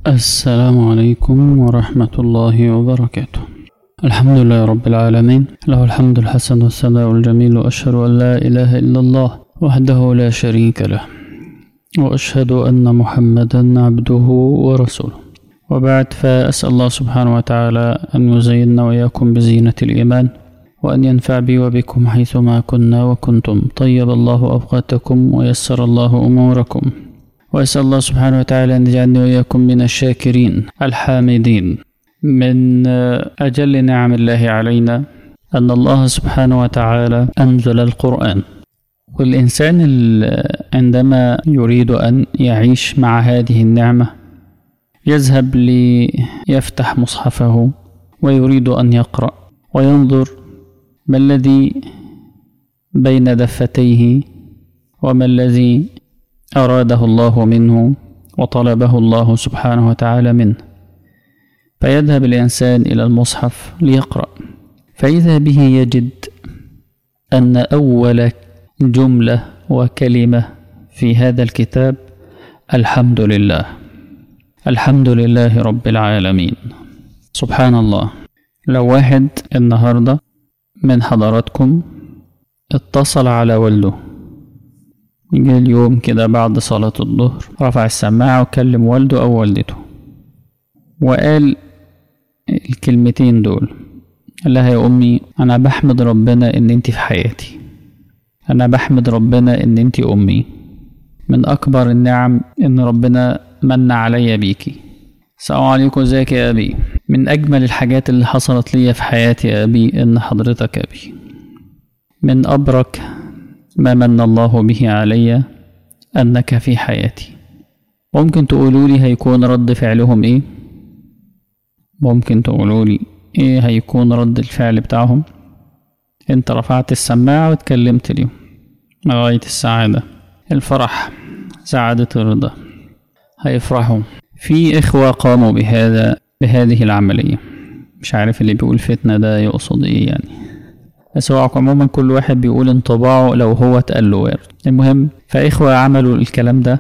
السلام عليكم ورحمة الله وبركاته الحمد لله رب العالمين له الحمد الحسن والثناء الجميل وأشهد أن لا إله إلا الله وحده لا شريك له وأشهد أن محمدا عبده ورسوله وبعد فأسأل الله سبحانه وتعالى أن يزيننا وإياكم بزينة الإيمان وأن ينفع بي وبكم حيثما كنا وكنتم طيب الله أوقاتكم ويسر الله أموركم وأسأل الله سبحانه وتعالى أن يجعلني وإياكم من الشاكرين الحامدين من أجل نعم الله علينا أن الله سبحانه وتعالى أنزل القرآن والإنسان عندما يريد أن يعيش مع هذه النعمة يذهب ليفتح مصحفه ويريد أن يقرأ وينظر ما الذي بين دفتيه وما الذي أراده الله منه وطلبه الله سبحانه وتعالى منه فيذهب الإنسان إلى المصحف ليقرأ فإذا به يجد أن أول جملة وكلمة في هذا الكتاب الحمد لله الحمد لله رب العالمين سبحان الله لو واحد النهارده من حضراتكم اتصل على والده جه اليوم كده بعد صلاة الظهر رفع السماعة وكلم والده أو والدته وقال الكلمتين دول قال لها يا أمي أنا بحمد ربنا إن أنت في حياتي أنا بحمد ربنا إن أنت أمي من أكبر النعم إن ربنا من عليا بيكي السلام عليكم ازيك يا أبي من أجمل الحاجات اللي حصلت لي في حياتي يا أبي إن حضرتك أبي من أبرك ما من الله به علي أنك في حياتي ممكن تقولوا لي هيكون رد فعلهم إيه ممكن تقولوا لي إيه هيكون رد الفعل بتاعهم أنت رفعت السماعة واتكلمت اليوم لغاية السعادة الفرح سعادة الرضا هيفرحوا في إخوة قاموا بهذا بهذه العملية مش عارف اللي بيقول فتنة ده يقصد إيه يعني بس هو عموما كل واحد بيقول انطباعه لو هو اتقال له وارد المهم فإخوة عملوا الكلام ده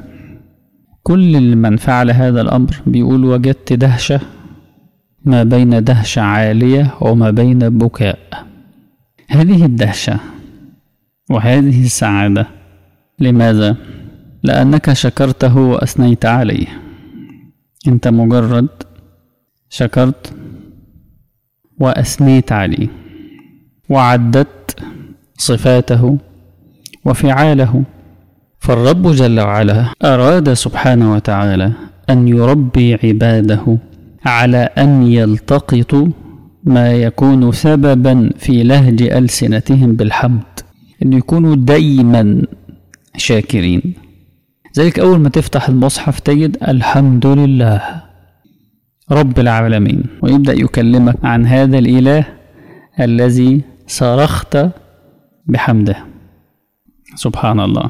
كل من فعل هذا الأمر بيقول وجدت دهشة ما بين دهشة عالية وما بين بكاء هذه الدهشة وهذه السعادة لماذا؟ لأنك شكرته وأثنيت عليه أنت مجرد شكرت وأثنيت عليه وعددت صفاته وفعاله فالرب جل وعلا أراد سبحانه وتعالى أن يربي عباده على أن يلتقطوا ما يكون سببا في لهج ألسنتهم بالحمد أن يكونوا دايما شاكرين ذلك أول ما تفتح المصحف تجد الحمد لله رب العالمين ويبدأ يكلمك عن هذا الإله الذي صرخت بحمده سبحان الله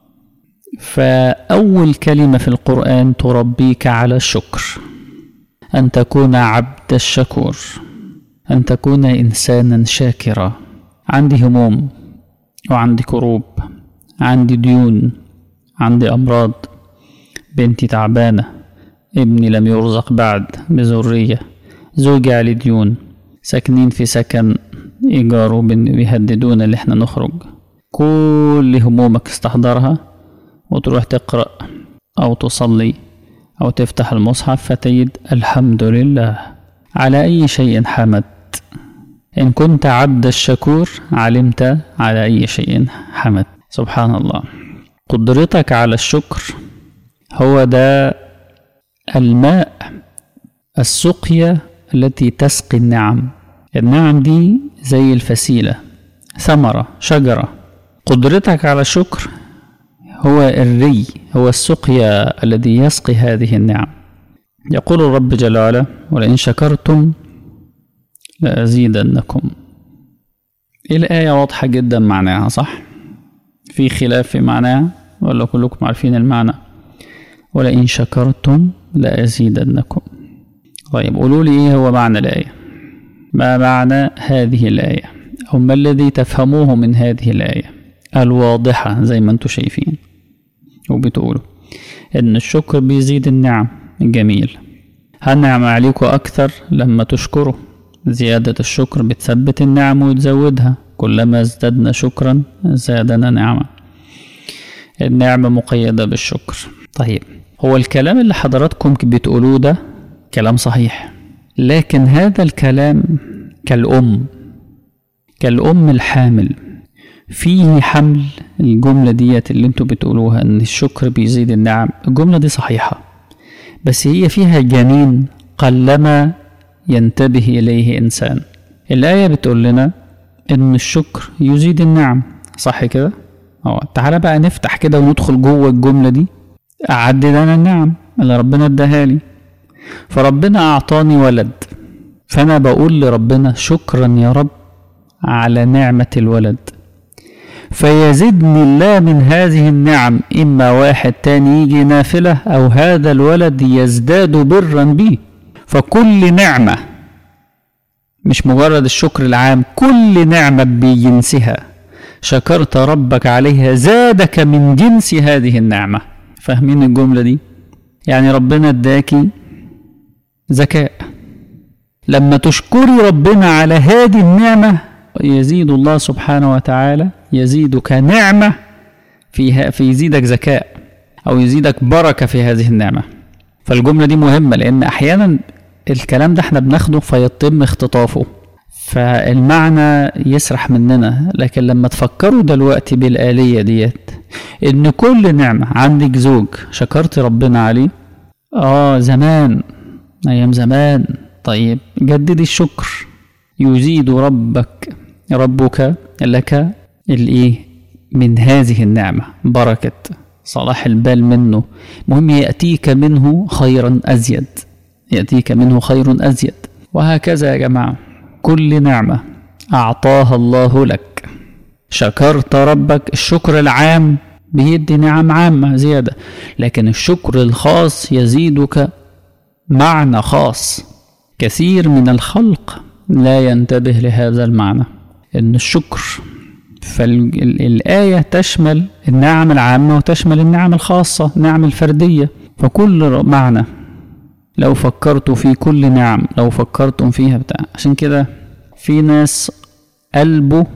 فأول كلمة في القرآن تربيك على الشكر أن تكون عبد الشكور أن تكون إنسانا شاكرا عندي هموم وعندي كروب عندي ديون عندي أمراض بنتي تعبانة ابني لم يرزق بعد بذرية زوجي عليه ديون ساكنين في سكن إيجاره بيهددونا اللي احنا نخرج كل همومك استحضرها وتروح تقرأ أو تصلي أو تفتح المصحف فتجد الحمد لله على أي شيء حمدت إن كنت عبد الشكور علمت على أي شيء حمدت سبحان الله قدرتك على الشكر هو ده الماء السقيا التي تسقي النعم النعم دي زي الفسيلة ثمرة شجرة قدرتك على الشكر هو الري هو السقيا الذي يسقي هذه النعم يقول الرب جل وعلا ولئن شكرتم لأزيدنكم الآية واضحة جدا معناها صح في خلاف في معناها ولا كلكم عارفين المعنى ولئن شكرتم لأزيدنكم طيب قولوا لي ايه هو معنى الآية ما معنى هذه الآية أو ما الذي تفهموه من هذه الآية الواضحة زي ما انتم شايفين وبتقولوا إن الشكر بيزيد النعم جميل هنعم عليكم أكثر لما تشكروا زيادة الشكر بتثبت النعم وتزودها كلما ازددنا شكرا زادنا نعمة النعمة مقيدة بالشكر طيب هو الكلام اللي حضراتكم بتقولوه ده كلام صحيح لكن هذا الكلام كالأم كالأم الحامل فيه حمل الجملة ديت اللي انتوا بتقولوها ان الشكر بيزيد النعم الجملة دي صحيحة بس هي فيها جنين قلما ينتبه إليه إنسان الآية بتقول لنا إن الشكر يزيد النعم صح كده؟ أه تعالى بقى نفتح كده وندخل جوه الجملة دي أعدد أنا النعم اللي ربنا اداها لي فربنا أعطاني ولد فأنا بقول لربنا شكرا يا رب على نعمة الولد فيزدني الله من هذه النعم إما واحد تاني يجي نافلة أو هذا الولد يزداد برا بي فكل نعمة مش مجرد الشكر العام كل نعمة بجنسها شكرت ربك عليها زادك من جنس هذه النعمة فاهمين الجملة دي يعني ربنا اداكي ذكاء لما تشكري ربنا على هذه النعمة يزيد الله سبحانه وتعالى يزيدك نعمة فيها في يزيدك ذكاء أو يزيدك بركة في هذه النعمة فالجملة دي مهمة لأن أحيانا الكلام ده احنا بناخده فيتم اختطافه فالمعنى يسرح مننا لكن لما تفكروا دلوقتي بالآلية ديت إن كل نعمة عندك زوج شكرت ربنا عليه آه زمان أيام زمان طيب جددي الشكر يزيد ربك ربك لك الايه من هذه النعمة بركة صلاح البال منه مهم يأتيك منه خيرا أزيد يأتيك منه خير أزيد وهكذا يا جماعة كل نعمة أعطاها الله لك شكرت ربك الشكر العام بيدي نعم عامة زيادة لكن الشكر الخاص يزيدك معنى خاص كثير من الخلق لا ينتبه لهذا المعنى ان الشكر فالآية تشمل النعم العامة وتشمل النعم الخاصة النعم الفردية فكل معنى لو فكرتوا في كل نعم لو فكرتم فيها بتاع عشان كده في ناس قلبه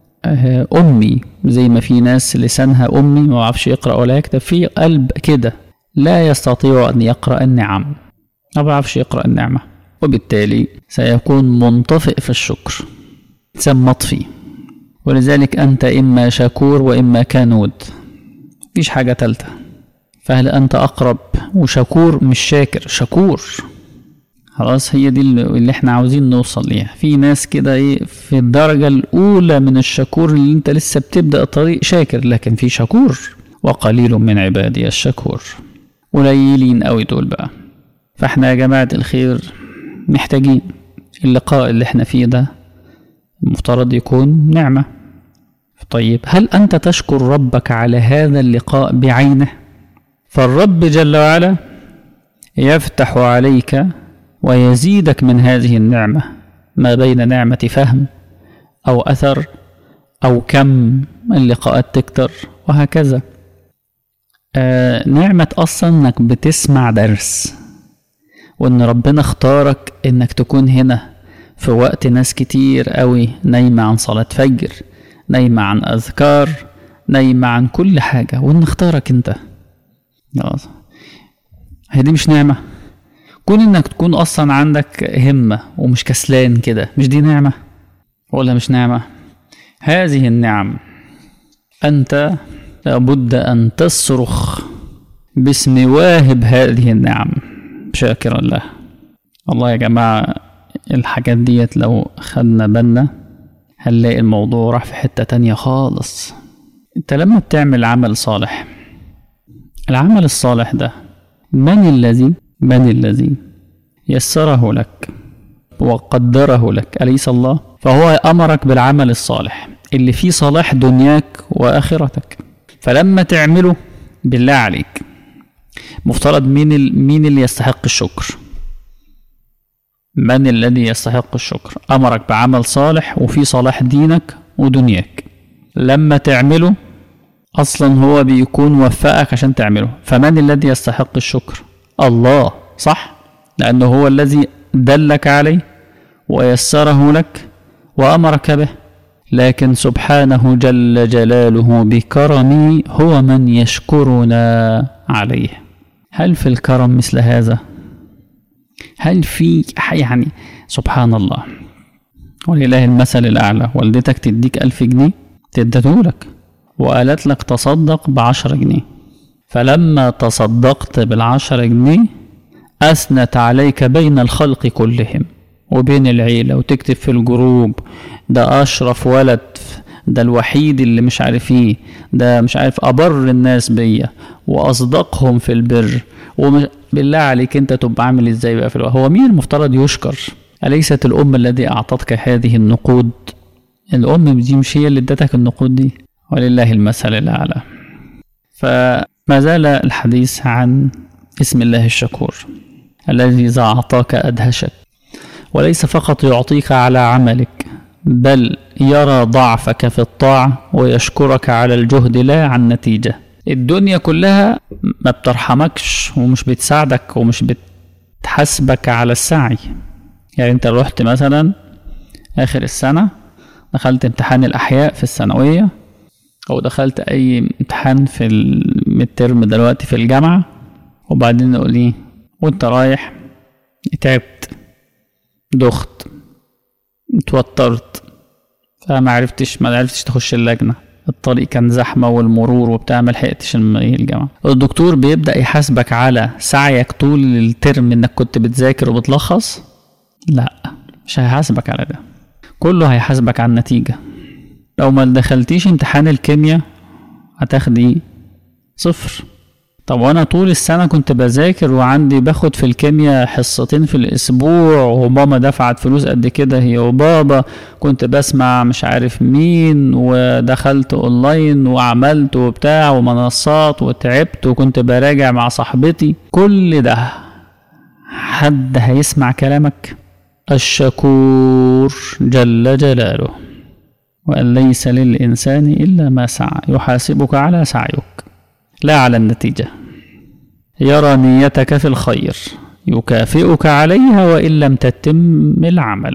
أمي زي ما في ناس لسانها أمي ما بعرفش يقرأ ولا يكتب في قلب كده لا يستطيع أن يقرأ النعم ما بعرفش يقرأ النعمة وبالتالي سيكون منطفئ في الشكر تسمى مطفي ولذلك أنت إما شكور وإما كانود مفيش حاجة تالتة فهل أنت أقرب وشكور مش شاكر شكور خلاص هي دي اللي احنا عاوزين نوصل ليها في ناس كده ايه في الدرجة الأولى من الشكور اللي انت لسه بتبدأ الطريق شاكر لكن في شكور وقليل من عبادي الشكور قليلين قوي دول بقى فاحنا يا جماعة الخير محتاجين اللقاء اللي احنا فيه ده المفترض يكون نعمة طيب هل أنت تشكر ربك على هذا اللقاء بعينه فالرب جل وعلا يفتح عليك ويزيدك من هذه النعمة ما بين نعمة فهم أو أثر أو كم اللقاءات تكتر وهكذا آه نعمة أصلا إنك بتسمع درس وإن ربنا اختارك إنك تكون هنا في وقت ناس كتير قوي نايمة عن صلاة فجر نايمة عن أذكار نايمة عن كل حاجة وإن اختارك أنت خلاص هي دي مش نعمة كون إنك تكون أصلا عندك همة ومش كسلان كده مش دي نعمة ولا مش نعمة هذه النعم أنت لابد أن تصرخ باسم واهب هذه النعم شاكرا له والله يا جماعة الحاجات ديت لو خدنا بالنا هنلاقي الموضوع راح في حتة تانية خالص انت لما بتعمل عمل صالح العمل الصالح ده من الذي من الذي يسره لك وقدره لك أليس الله فهو أمرك بالعمل الصالح اللي فيه صلاح دنياك وآخرتك فلما تعمله بالله عليك مفترض مين ال... مين اللي يستحق الشكر من الذي يستحق الشكر أمرك بعمل صالح وفي صلاح دينك ودنياك لما تعمله أصلا هو بيكون وفقك عشان تعمله فمن الذي يستحق الشكر الله صح لأنه هو الذي دلك عليه ويسره لك وأمرك به لكن سبحانه جل جلاله بكرمه هو من يشكرنا عليه هل في الكرم مثل هذا هل في يعني سبحان الله ولله المثل الأعلى والدتك تديك ألف جنيه تدتهولك وقالت لك تصدق بعشرة جنيه فلما تصدقت بالعشرة جنيه أثنت عليك بين الخلق كلهم وبين العيلة وتكتب في الجروب ده أشرف ولد ده الوحيد اللي مش عارف ايه ده مش عارف أبر الناس بيا وأصدقهم في البر ومش بالله عليك أنت تبقى عامل ازاي بقى في الوقت هو مين المفترض يشكر أليست الأم الذي أعطتك هذه النقود الأم دي مش هي اللي ادتك النقود دي ولله المثل الأعلى فما زال الحديث عن اسم الله الشكور الذي إذا أعطاك أدهشك وليس فقط يعطيك على عملك بل يرى ضعفك في الطاعة ويشكرك على الجهد لا عن نتيجة الدنيا كلها ما بترحمكش ومش بتساعدك ومش بتحاسبك على السعي يعني انت رحت مثلا اخر السنة دخلت امتحان الاحياء في الثانوية او دخلت اي امتحان في الترم دلوقتي في الجامعة وبعدين نقول ايه وانت رايح تعبت دخت اتوترت فما عرفتش ما عرفتش تخش اللجنة الطريق كان زحمة والمرور وبتاع ما لحقتش الجامعة الدكتور بيبدأ يحاسبك على سعيك طول الترم انك كنت بتذاكر وبتلخص لا مش هيحاسبك على ده كله هيحاسبك على النتيجة لو ما دخلتيش امتحان الكيمياء هتاخدي صفر طب وانا طول السنة كنت بذاكر وعندي باخد في الكيمياء حصتين في الاسبوع وماما دفعت فلوس قد كده هي وبابا كنت بسمع مش عارف مين ودخلت اونلاين وعملت وبتاع ومنصات وتعبت وكنت براجع مع صاحبتي كل ده حد هيسمع كلامك الشكور جل جلاله وأن ليس للإنسان إلا ما سعى يحاسبك على سعيك لا على النتيجة يرى نيتك في الخير يكافئك عليها وإن لم تتم العمل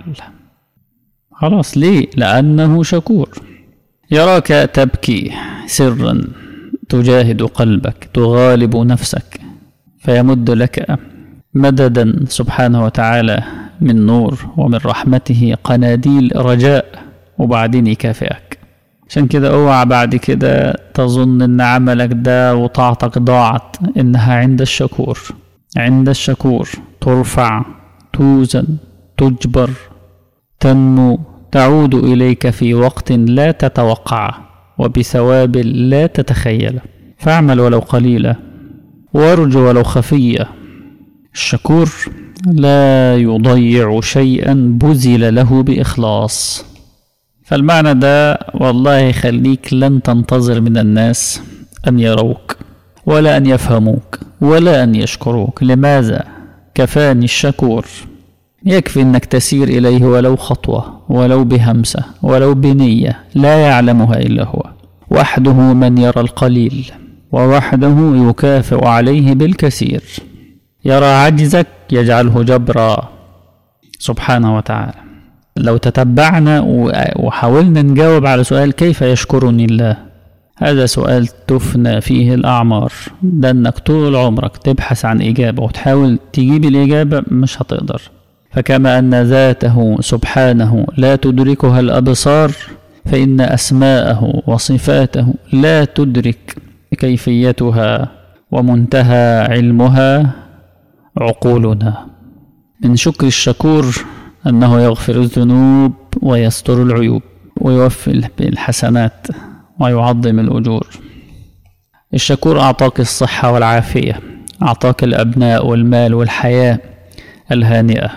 خلاص ليه لأنه شكور يراك تبكي سرا تجاهد قلبك تغالب نفسك فيمد لك مددا سبحانه وتعالى من نور ومن رحمته قناديل رجاء وبعدين يكافئك عشان كده اوعى بعد كده تظن ان عملك ده وطاعتك ضاعت انها عند الشكور عند الشكور ترفع توزن تجبر تنمو تعود اليك في وقت لا تتوقعه وبثواب لا تتخيله فاعمل ولو قليلا وارجو ولو خفيه الشكور لا يضيع شيئا بذل له باخلاص فالمعنى ده والله يخليك لن تنتظر من الناس أن يروك ولا أن يفهموك ولا أن يشكروك لماذا كفاني الشكور يكفي أنك تسير إليه ولو خطوة ولو بهمسة ولو بنية لا يعلمها إلا هو وحده من يرى القليل ووحده يكافئ عليه بالكثير يرى عجزك يجعله جبرا سبحانه وتعالى لو تتبعنا وحاولنا نجاوب على سؤال كيف يشكرني الله هذا سؤال تفنى فيه الأعمار ده إنك طول عمرك تبحث عن إجابة وتحاول تجيب الإجابة مش هتقدر فكما أن ذاته سبحانه لا تدركها الأبصار فإن أسماءه وصفاته لا تدرك كيفيتها ومنتهى علمها عقولنا من شكر الشكور أنه يغفر الذنوب ويستر العيوب ويوفي الحسنات ويعظم الأجور الشكور أعطاك الصحة والعافية أعطاك الأبناء والمال والحياة الهانئة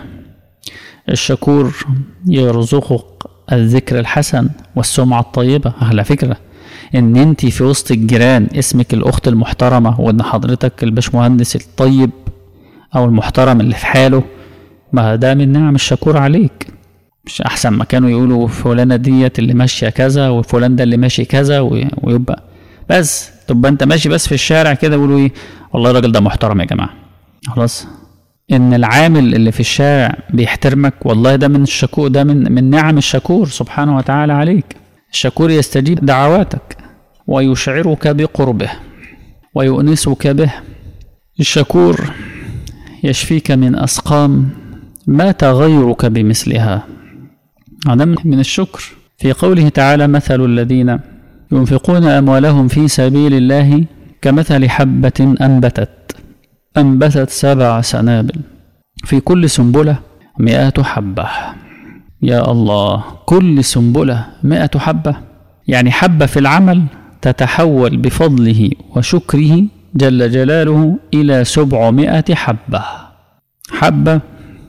الشكور يرزقك الذكر الحسن والسمعة الطيبة على فكرة ان انت في وسط الجيران اسمك الاخت المحترمة وان حضرتك الباشمهندس الطيب او المحترم اللي في حاله ما ده من نعم الشكور عليك مش احسن ما كانوا يقولوا فلانه ديت اللي ماشيه كذا وفلان ده اللي ماشي كذا ويبقى بس تبقى انت ماشي بس في الشارع كده يقولوا ايه والله الراجل ده محترم يا جماعه خلاص ان العامل اللي في الشارع بيحترمك والله ده من الشكور ده من من نعم الشكور سبحانه وتعالى عليك الشكور يستجيب دعواتك ويشعرك بقربه ويؤنسك به الشكور يشفيك من اسقام مات غيرك بمثلها هذا من الشكر في قوله تعالى مثل الذين ينفقون اموالهم في سبيل الله كمثل حبه انبتت أنبتت سبع سنابل في كل سنبلة مئة حبة يا الله كل سنبلة مئة حبة يعني حبة في العمل تتحول بفضله وشكره جل جلاله إلى سبعمائة حبة حبة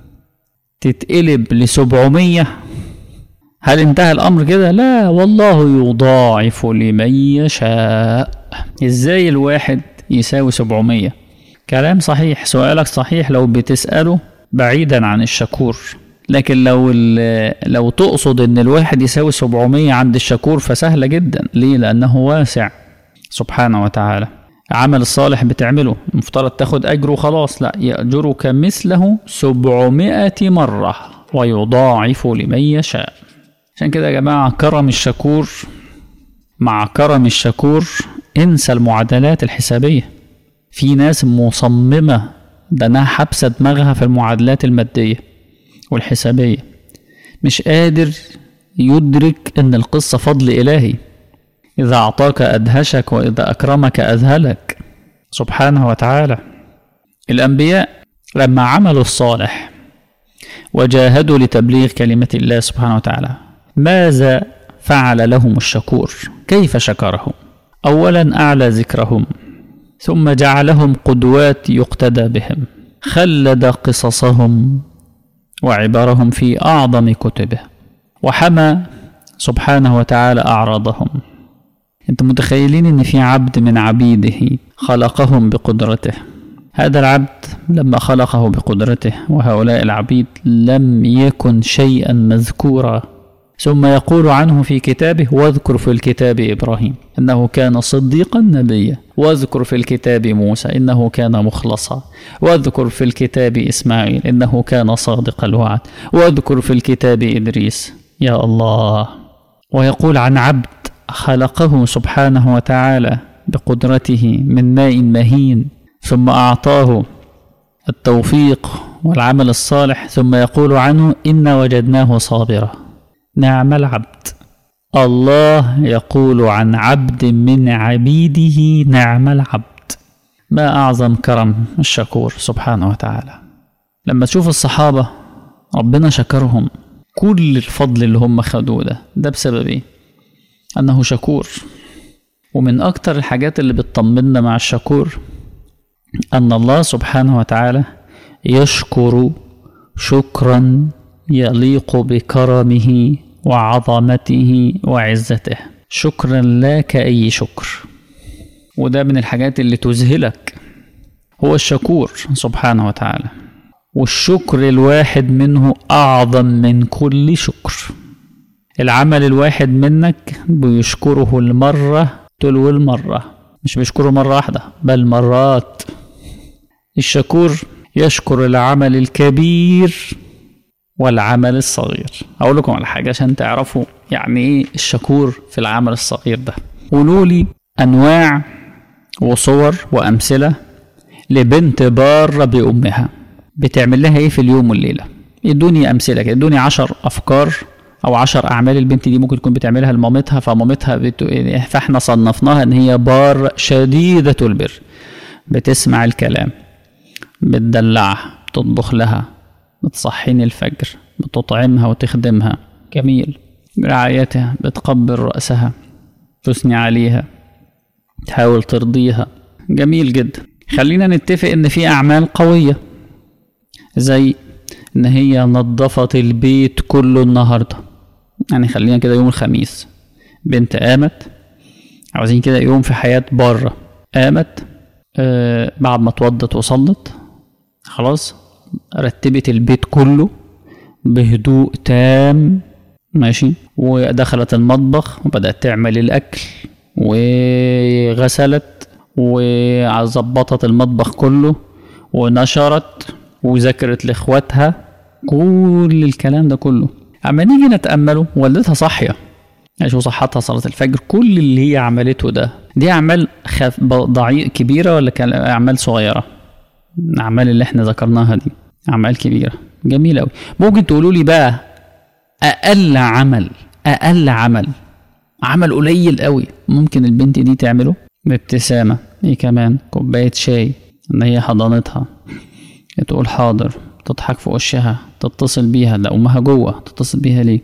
تتقلب لسبعمية هل انتهى الأمر كده؟ لا والله يضاعف لمن يشاء ازاي الواحد يساوي سبعمية كلام صحيح سؤالك صحيح لو بتسأله بعيدا عن الشكور لكن لو لو تقصد ان الواحد يساوي 700 عند الشكور فسهله جدا ليه لانه واسع سبحانه وتعالى عمل الصالح بتعمله المفترض تاخد اجره خلاص لا ياجرك مثله 700 مره ويضاعف لمن يشاء عشان كده يا جماعه كرم الشكور مع كرم الشكور انسى المعادلات الحسابيه في ناس مصممة ده انها حابسة دماغها في المعادلات المادية والحسابية مش قادر يدرك ان القصة فضل الهي اذا اعطاك ادهشك واذا اكرمك اذهلك سبحانه وتعالى الانبياء لما عملوا الصالح وجاهدوا لتبليغ كلمة الله سبحانه وتعالى ماذا فعل لهم الشكور كيف شكرهم اولا اعلى ذكرهم ثم جعلهم قدوات يقتدى بهم خلد قصصهم وعبرهم في اعظم كتبه وحمى سبحانه وتعالى اعراضهم انت متخيلين ان في عبد من عبيده خلقهم بقدرته هذا العبد لما خلقه بقدرته وهؤلاء العبيد لم يكن شيئا مذكورا ثم يقول عنه في كتابه واذكر في الكتاب ابراهيم انه كان صديقا نبيا واذكر في الكتاب موسى انه كان مخلصا واذكر في الكتاب اسماعيل انه كان صادق الوعد واذكر في الكتاب ادريس يا الله ويقول عن عبد خلقه سبحانه وتعالى بقدرته من ماء مهين ثم اعطاه التوفيق والعمل الصالح ثم يقول عنه انا وجدناه صابرا نعم العبد الله يقول عن عبد من عبيده نعم العبد ما أعظم كرم الشكور سبحانه وتعالى لما تشوف الصحابة ربنا شكرهم كل الفضل اللي هم خدوه ده ده بسبب ايه انه شكور ومن اكتر الحاجات اللي بتطمنا مع الشكور ان الله سبحانه وتعالى يشكر شكرا يليق بكرمه وعظمته وعزته شكرا لا كأي شكر وده من الحاجات اللي تذهلك هو الشكور سبحانه وتعالى والشكر الواحد منه أعظم من كل شكر العمل الواحد منك بيشكره المرة تلو المرة مش بيشكره مرة واحدة بل مرات الشكور يشكر العمل الكبير والعمل الصغير اقول لكم على حاجه عشان تعرفوا يعني ايه الشكور في العمل الصغير ده قولوا لي انواع وصور وامثله لبنت باره بامها بتعمل لها ايه في اليوم والليله ادوني امثله كده ادوني عشر افكار او عشر اعمال البنت دي ممكن تكون بتعملها لمامتها فمامتها بت... فاحنا صنفناها ان هي بار شديده البر بتسمع الكلام بتدلعها بتطبخ لها بتصحيني الفجر بتطعمها وتخدمها جميل برعايتها بتقبل رأسها تثني عليها تحاول ترضيها جميل جدا خلينا نتفق ان في اعمال قوية زي ان هي نظفت البيت كله النهاردة يعني خلينا كده يوم الخميس بنت قامت عاوزين كده يوم في حياة بره قامت آه بعد ما اتوضت وصلت خلاص رتبت البيت كله بهدوء تام ماشي ودخلت المطبخ وبدأت تعمل الأكل وغسلت وظبطت المطبخ كله ونشرت وذاكرت لاخواتها كل الكلام ده كله اما نيجي نتامله والدتها صاحيه يعني شو صحتها صلاه الفجر كل اللي هي عملته ده دي اعمال خف... ضعيف كبيره ولا كان اعمال صغيره الاعمال اللي احنا ذكرناها دي اعمال كبيره جميله قوي ممكن تقولوا لي بقى اقل عمل اقل عمل عمل قليل قوي ممكن البنت دي تعمله بابتسامه ايه كمان كوبايه شاي ان هي حضانتها تقول حاضر تضحك في وشها تتصل بيها ده امها جوه تتصل بيها ليه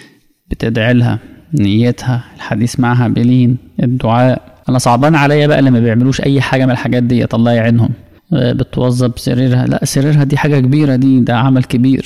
بتدعي لها نيتها الحديث معها بلين الدعاء انا صعبان عليا بقى اللي ما بيعملوش اي حاجه من الحاجات دي الله يعينهم بتوظب سريرها لا سريرها دي حاجه كبيره دي ده عمل كبير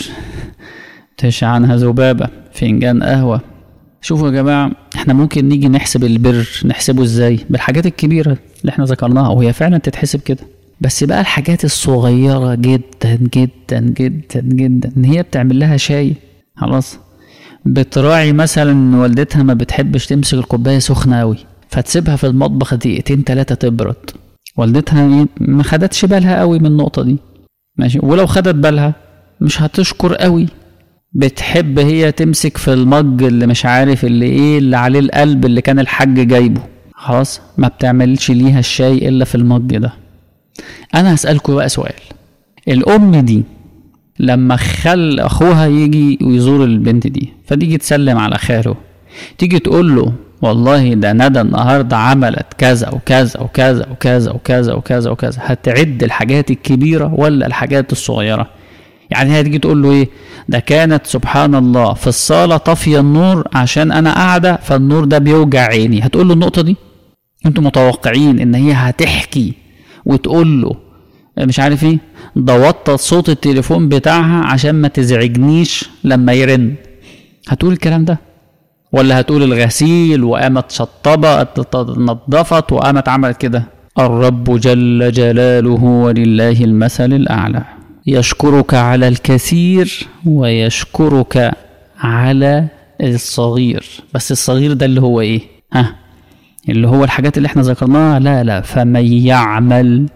تشع عنها ذبابه فنجان قهوه شوفوا يا جماعه احنا ممكن نيجي نحسب البر نحسبه ازاي بالحاجات الكبيره اللي احنا ذكرناها وهي فعلا تتحسب كده بس بقى الحاجات الصغيرة جدا جدا جدا جدا ان هي بتعمل لها شاي خلاص بتراعي مثلا ان والدتها ما بتحبش تمسك الكوباية سخنة اوي فتسيبها في المطبخ دقيقتين تلاتة تبرد والدتها ما خدتش بالها قوي من النقطة دي ماشي ولو خدت بالها مش هتشكر قوي بتحب هي تمسك في المج اللي مش عارف اللي ايه اللي عليه القلب اللي كان الحاج جايبه خلاص ما بتعملش ليها الشاي الا في المج ده انا هسألكوا بقى سؤال الام دي لما خل اخوها يجي ويزور البنت دي فتيجي تسلم على خاله تيجي تقول له والله ده ندى النهارده عملت كذا وكذا وكذا وكذا وكذا وكذا وكذا هتعد الحاجات الكبيره ولا الحاجات الصغيره يعني هتيجي تقول له ايه ده كانت سبحان الله في الصاله طافيه النور عشان انا قاعده فالنور ده بيوجع عيني هتقول له النقطه دي انتوا متوقعين ان هي هتحكي وتقول له مش عارف ايه ده وطى صوت التليفون بتاعها عشان ما تزعجنيش لما يرن هتقول الكلام ده ولا هتقول الغسيل وقامت شطبت نظفت وقامت عملت كده الرب جل جلاله ولله المثل الأعلى يشكرك على الكثير ويشكرك على الصغير بس الصغير ده اللي هو ايه ها اللي هو الحاجات اللي احنا ذكرناها لا لا فمن يعمل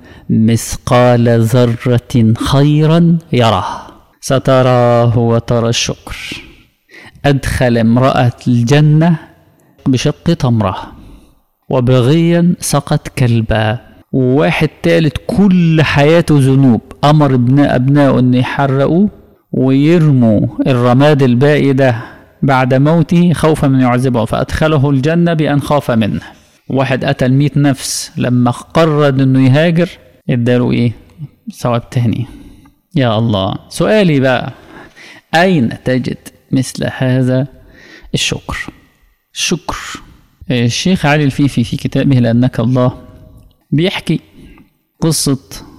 مثقال ذرة خيرا يره ستراه وترى الشكر أدخل امرأة الجنة بشق تمرة وبغيا سقط كلبا وواحد تالت كل حياته ذنوب أمر ابناء أبنائه أن يحرقوه ويرموا الرماد الباقي ده بعد موته خوفا من يعذبه فأدخله الجنة بأن خاف منه واحد قتل مئة نفس لما قرر انه يهاجر اداله ايه ثواب تاني يا الله سؤالي بقى اين تجد مثل هذا الشكر الشكر الشيخ علي الفيفي في كتابه لأنك الله بيحكي قصة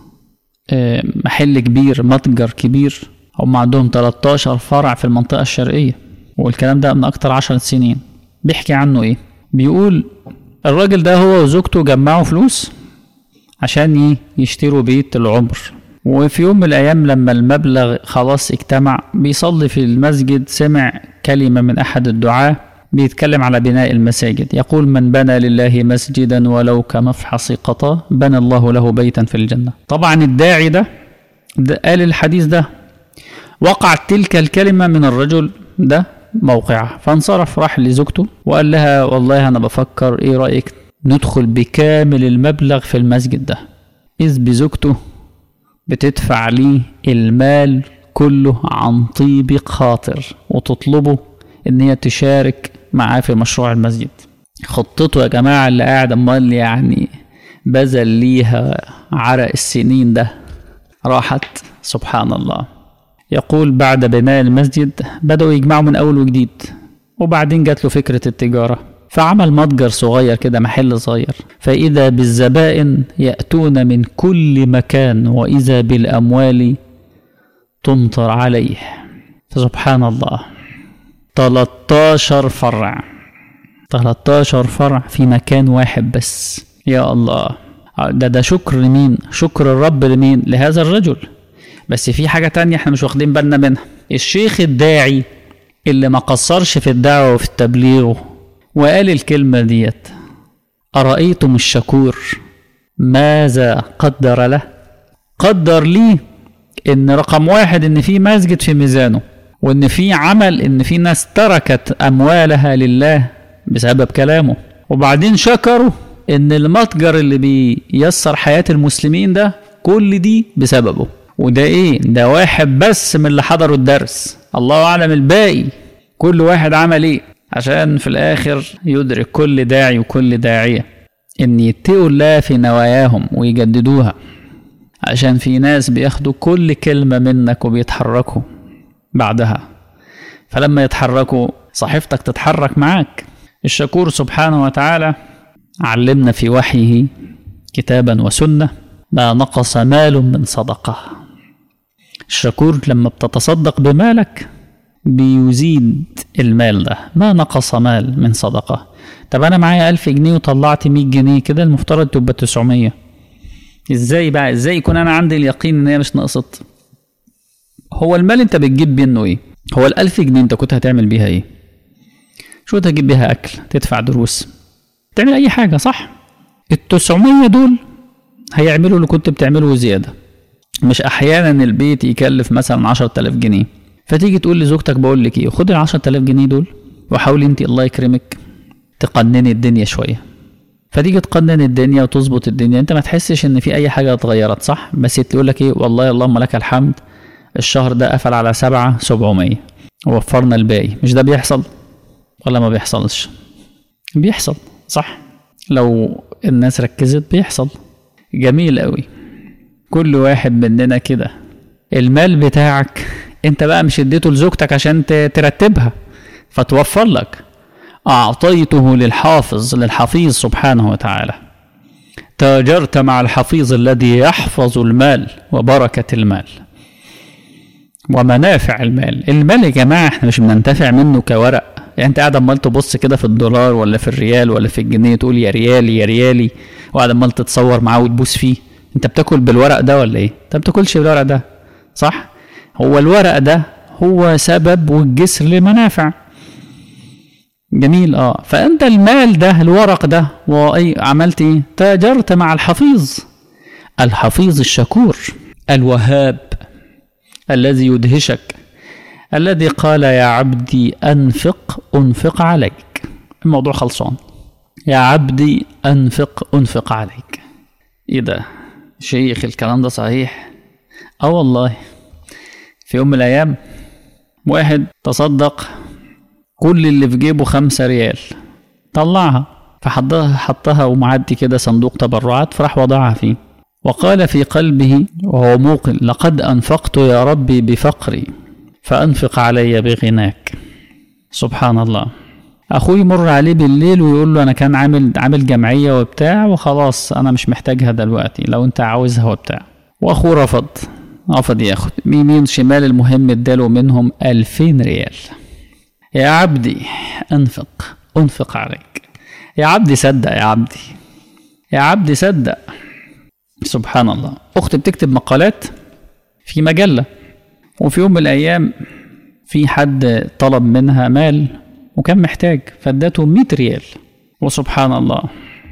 محل كبير متجر كبير هم عندهم 13 فرع في المنطقة الشرقية والكلام ده من أكتر عشر سنين بيحكي عنه إيه بيقول الراجل ده هو وزوجته جمعوا فلوس عشان يشتروا بيت العمر وفي يوم من الأيام لما المبلغ خلاص اجتمع بيصلي في المسجد سمع كلمة من أحد الدعاة بيتكلم على بناء المساجد يقول من بنى لله مسجدا ولو كمفحص قطا بنى الله له بيتا في الجنة طبعا الداعي ده, ده قال الحديث ده وقعت تلك الكلمة من الرجل ده موقعه فانصرف راح لزوجته وقال لها والله انا بفكر ايه رايك ندخل بكامل المبلغ في المسجد ده اذ بزوجته بتدفع لي المال كله عن طيب خاطر وتطلبه ان هي تشارك معاه في مشروع المسجد خطته يا جماعه اللي قاعد امال يعني بذل ليها عرق السنين ده راحت سبحان الله يقول بعد بناء المسجد بدأوا يجمعوا من أول وجديد وبعدين جات له فكرة التجارة فعمل متجر صغير كده محل صغير فإذا بالزبائن يأتون من كل مكان وإذا بالأموال تمطر عليه فسبحان الله 13 فرع 13 فرع في مكان واحد بس يا الله ده ده شكر لمين شكر الرب لمين لهذا الرجل بس في حاجة تانية احنا مش واخدين بالنا منها الشيخ الداعي اللي ما قصرش في الدعوة وفي التبليغ وقال الكلمة ديت أرأيتم الشكور ماذا قدر له قدر لي ان رقم واحد ان في مسجد في ميزانه وان في عمل ان في ناس تركت اموالها لله بسبب كلامه وبعدين شكروا ان المتجر اللي بيسر حياة المسلمين ده كل دي بسببه وده ايه ده واحد بس من اللي حضروا الدرس الله اعلم الباقي كل واحد عمل ايه عشان في الاخر يدرك كل داعي وكل داعية ان يتقوا الله في نواياهم ويجددوها عشان في ناس بياخدوا كل كلمة منك وبيتحركوا بعدها فلما يتحركوا صحيفتك تتحرك معاك الشكور سبحانه وتعالى علمنا في وحيه كتابا وسنة ما نقص مال من صدقة الشكور لما بتتصدق بمالك بيزيد المال ده ما نقص مال من صدقة طب أنا معايا ألف جنيه وطلعت مية جنيه كده المفترض تبقى تسعمية ازاي بقى ازاي يكون انا عندي اليقين ان هي مش نقصت هو المال انت بتجيب منه ايه هو الألف جنيه انت كنت هتعمل بيها ايه شو تجيب بيها اكل تدفع دروس تعمل اي حاجه صح التسعمية دول هيعملوا اللي كنت بتعمله زياده مش احيانا البيت يكلف مثلا عشرة آلاف جنيه فتيجي تقول لزوجتك بقول لك ايه خد ال 10000 جنيه دول وحاولي انت الله يكرمك تقنني الدنيا شويه فتيجي تقنن الدنيا وتظبط الدنيا انت ما تحسش ان في اي حاجه اتغيرت صح بس تقول لك ايه والله اللهم لك الحمد الشهر ده قفل على سبعة سبعمية ووفرنا الباقي مش ده بيحصل ولا ما بيحصلش بيحصل صح لو الناس ركزت بيحصل جميل قوي كل واحد مننا كده المال بتاعك انت بقى مش اديته لزوجتك عشان ترتبها فتوفر لك أعطيته للحافظ للحفيظ سبحانه وتعالى تاجرت مع الحفيظ الذي يحفظ المال وبركة المال ومنافع المال المال يا جماعة احنا مش بننتفع منه كورق يعني انت قاعد عمال تبص كده في الدولار ولا في الريال ولا في الجنيه تقول يا ريالي يا ريالي وقاعد عمال تتصور معاه وتبوس فيه انت بتاكل بالورق ده ولا ايه انت ما بتاكلش بالورق ده صح هو الورق ده هو سبب والجسر لمنافع جميل اه فانت المال ده الورق ده واي عملت ايه تاجرت مع الحفيظ الحفيظ الشكور الوهاب الذي يدهشك الذي قال يا عبدي انفق انفق عليك الموضوع خلصان يا عبدي انفق انفق عليك ايه ده شيخ الكلام ده صحيح اه والله في يوم من الايام واحد تصدق كل اللي في جيبه خمسة ريال طلعها فحطها حطها ومعدي كده صندوق تبرعات فراح وضعها فيه وقال في قلبه وهو موقن لقد أنفقت يا ربي بفقري فأنفق علي بغناك سبحان الله أخوي يمر عليه بالليل ويقول له أنا كان عامل عامل جمعية وبتاع وخلاص أنا مش محتاجها دلوقتي لو أنت عاوزها وبتاع وأخوه رفض رفض ياخد يمين شمال المهم اداله منهم ألفين ريال يا عبدي انفق انفق عليك يا عبدي صدق يا عبدي يا عبدي صدق سبحان الله اختي بتكتب مقالات في مجله وفي يوم من الايام في حد طلب منها مال وكان محتاج فادته 100 ريال وسبحان الله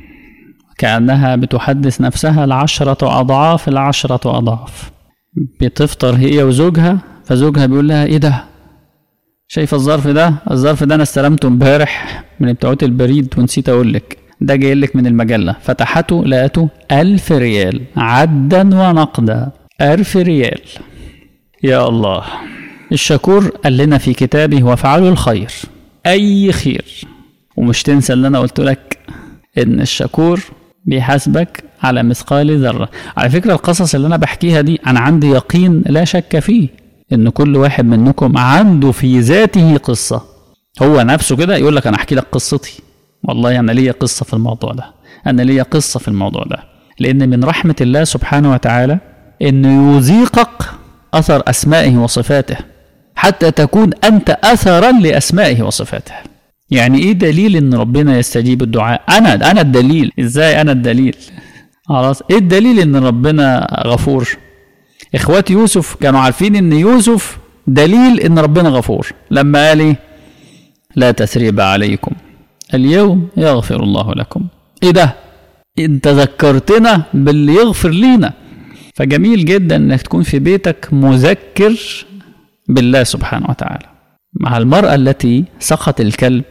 كأنها بتحدث نفسها العشرة أضعاف العشرة أضعاف بتفطر هي وزوجها فزوجها بيقول لها إيه ده شايف الظرف ده الظرف ده أنا استلمته امبارح من بتوعات البريد ونسيت أقول لك ده جاي لك من المجلة فتحته لقيته ألف ريال عدا ونقدا ألف ريال يا الله الشكور قال لنا في كتابه وفعلوا الخير أي خير ومش تنسى اللي أنا قلت لك إن الشكور بيحاسبك على مثقال ذرة على فكرة القصص اللي أنا بحكيها دي أنا عندي يقين لا شك فيه إن كل واحد منكم عنده في ذاته قصة هو نفسه كده يقول لك أنا أحكي لك قصتي والله أنا ليا قصة في الموضوع ده أنا ليا قصة في الموضوع ده لأن من رحمة الله سبحانه وتعالى إنه يذيقك أثر أسمائه وصفاته حتى تكون أنت أثرا لأسمائه وصفاته يعني إيه دليل إن ربنا يستجيب الدعاء أنا أنا الدليل إزاي أنا الدليل خلاص إيه الدليل إن ربنا غفور إخوات يوسف كانوا عارفين إن يوسف دليل إن ربنا غفور لما قال إيه لا تثريب عليكم اليوم يغفر الله لكم إيه ده انت ذكرتنا باللي يغفر لينا فجميل جدا انك تكون في بيتك مذكر بالله سبحانه وتعالى مع المرأة التي سقط الكلب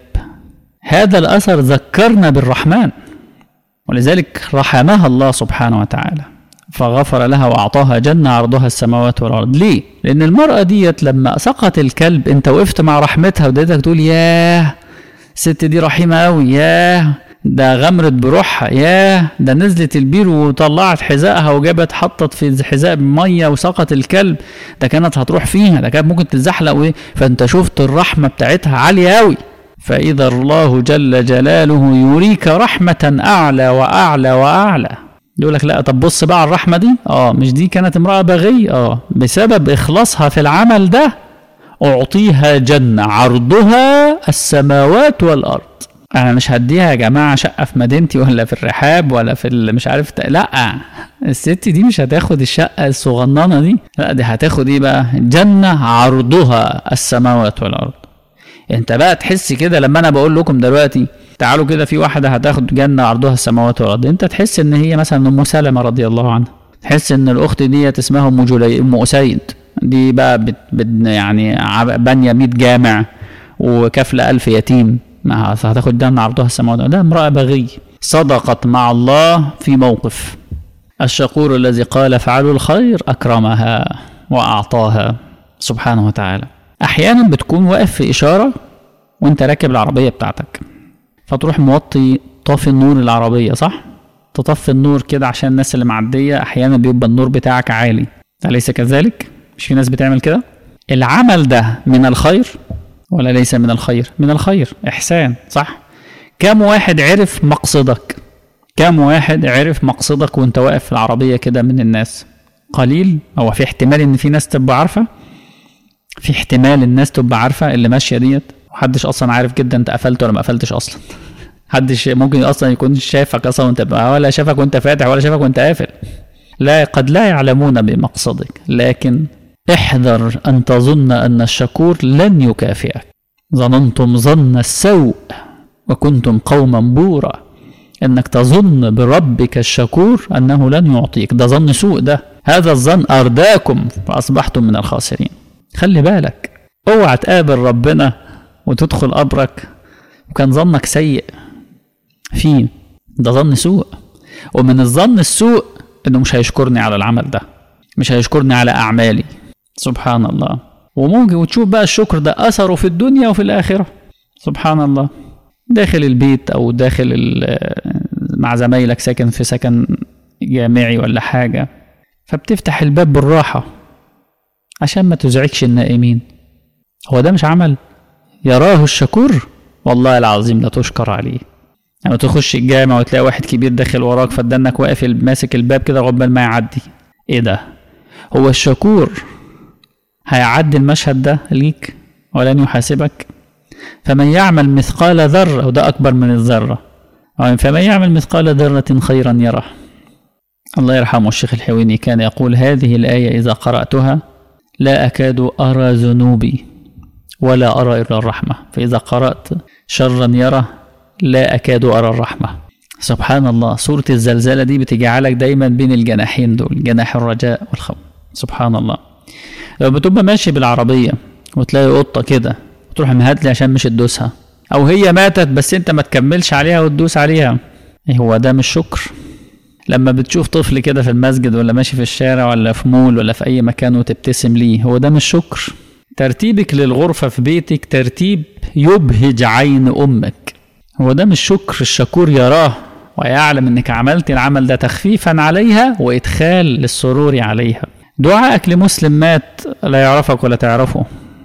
هذا الأثر ذكرنا بالرحمن ولذلك رحمها الله سبحانه وتعالى فغفر لها وأعطاها جنة عرضها السماوات والأرض ليه؟ لأن المرأة ديت لما سقط الكلب أنت وقفت مع رحمتها وديتك تقول ياه الست دي رحيمة أوي ياه ده غمرت بروحها ياه ده نزلت البير وطلعت حذائها وجابت حطت في حذاء ميه وسقط الكلب ده كانت هتروح فيها ده كانت ممكن تتزحلق وايه فانت شفت الرحمه بتاعتها عاليه قوي فاذا الله جل جلاله يريك رحمه اعلى واعلى واعلى يقول لك لا طب بص بقى على الرحمه دي اه مش دي كانت امراه بغي اه بسبب اخلاصها في العمل ده اعطيها جنه عرضها السماوات والارض انا مش هديها يا جماعه شقه في مدينتي ولا في الرحاب ولا في مش عارف لا الست دي مش هتاخد الشقه الصغننه دي لا دي هتاخد ايه بقى جنه عرضها السماوات والارض انت بقى تحس كده لما انا بقول لكم دلوقتي تعالوا كده في واحده هتاخد جنه عرضها السماوات والارض انت تحس ان هي مثلا ام سلمه رضي الله عنها تحس ان الاخت دي اسمها ام جلي ام اسيد دي بقى بت بت يعني بانيه 100 جامع وكفله ألف يتيم ما هتاخد جنة عرضها السماوات ده امرأة بغي صدقت مع الله في موقف الشكور الذي قال افعلوا الخير أكرمها وأعطاها سبحانه وتعالى أحيانا بتكون واقف في إشارة وأنت راكب العربية بتاعتك فتروح موطي طافي النور العربية صح؟ تطفي النور كده عشان الناس اللي معدية أحيانا بيبقى النور بتاعك عالي أليس كذلك؟ مش في ناس بتعمل كده؟ العمل ده من الخير ولا ليس من الخير من الخير إحسان صح كم واحد عرف مقصدك كم واحد عرف مقصدك وانت واقف في العربية كده من الناس قليل هو في احتمال ان في ناس تبقى عارفة في احتمال الناس تبقى عارفة اللي ماشية ديت محدش اصلا عارف جدا انت قفلت ولا ما قفلتش اصلا محدش ممكن اصلا يكون شافك اصلا وانت ولا شافك وانت فاتح ولا شافك وانت قافل لا قد لا يعلمون بمقصدك لكن احذر أن تظن أن الشكور لن يكافئك ظننتم ظن السوء وكنتم قوما بورا انك تظن بربك الشكور انه لن يعطيك ده ظن سوء ده هذا الظن ارداكم فاصبحتم من الخاسرين خلي بالك اوعى تقابل ربنا وتدخل قبرك وكان ظنك سيء فيه ده ظن سوء ومن الظن السوء انه مش هيشكرني على العمل ده مش هيشكرني على اعمالي سبحان الله وممكن وتشوف بقى الشكر ده أثره في الدنيا وفي الآخرة سبحان الله داخل البيت أو داخل مع زمايلك ساكن في سكن جامعي ولا حاجة فبتفتح الباب بالراحة عشان ما تزعجش النائمين هو ده مش عمل يراه الشكور والله العظيم لا تشكر عليه لما يعني تخش الجامع وتلاقي واحد كبير داخل وراك فدنك واقف ماسك الباب كده عقبال ما يعدي ايه ده هو الشكور هيعدي المشهد ده ليك ولن يحاسبك فمن يعمل مثقال ذرة وده أكبر من الذرة فمن يعمل مثقال ذرة خيرا يره الله يرحمه الشيخ الحويني كان يقول هذه الآية إذا قرأتها لا أكاد أرى ذنوبي ولا أرى إلا الرحمة فإذا قرأت شرا يره لا أكاد أرى الرحمة سبحان الله سورة الزلزلة دي بتجعلك دايما بين الجناحين دول جناح الرجاء والخوف سبحان الله لو بتبقى ماشي بالعربية وتلاقي قطة كده وتروح مهاتلي عشان مش تدوسها أو هي ماتت بس أنت ما تكملش عليها وتدوس عليها إيه هو ده مش شكر لما بتشوف طفل كده في المسجد ولا ماشي في الشارع ولا في مول ولا في أي مكان وتبتسم ليه هو ده مش شكر ترتيبك للغرفة في بيتك ترتيب يبهج عين أمك هو ده مش شكر الشكور يراه ويعلم انك عملت العمل ده تخفيفا عليها وادخال للسرور عليها دعائك لمسلم مات لا يعرفك ولا تعرفه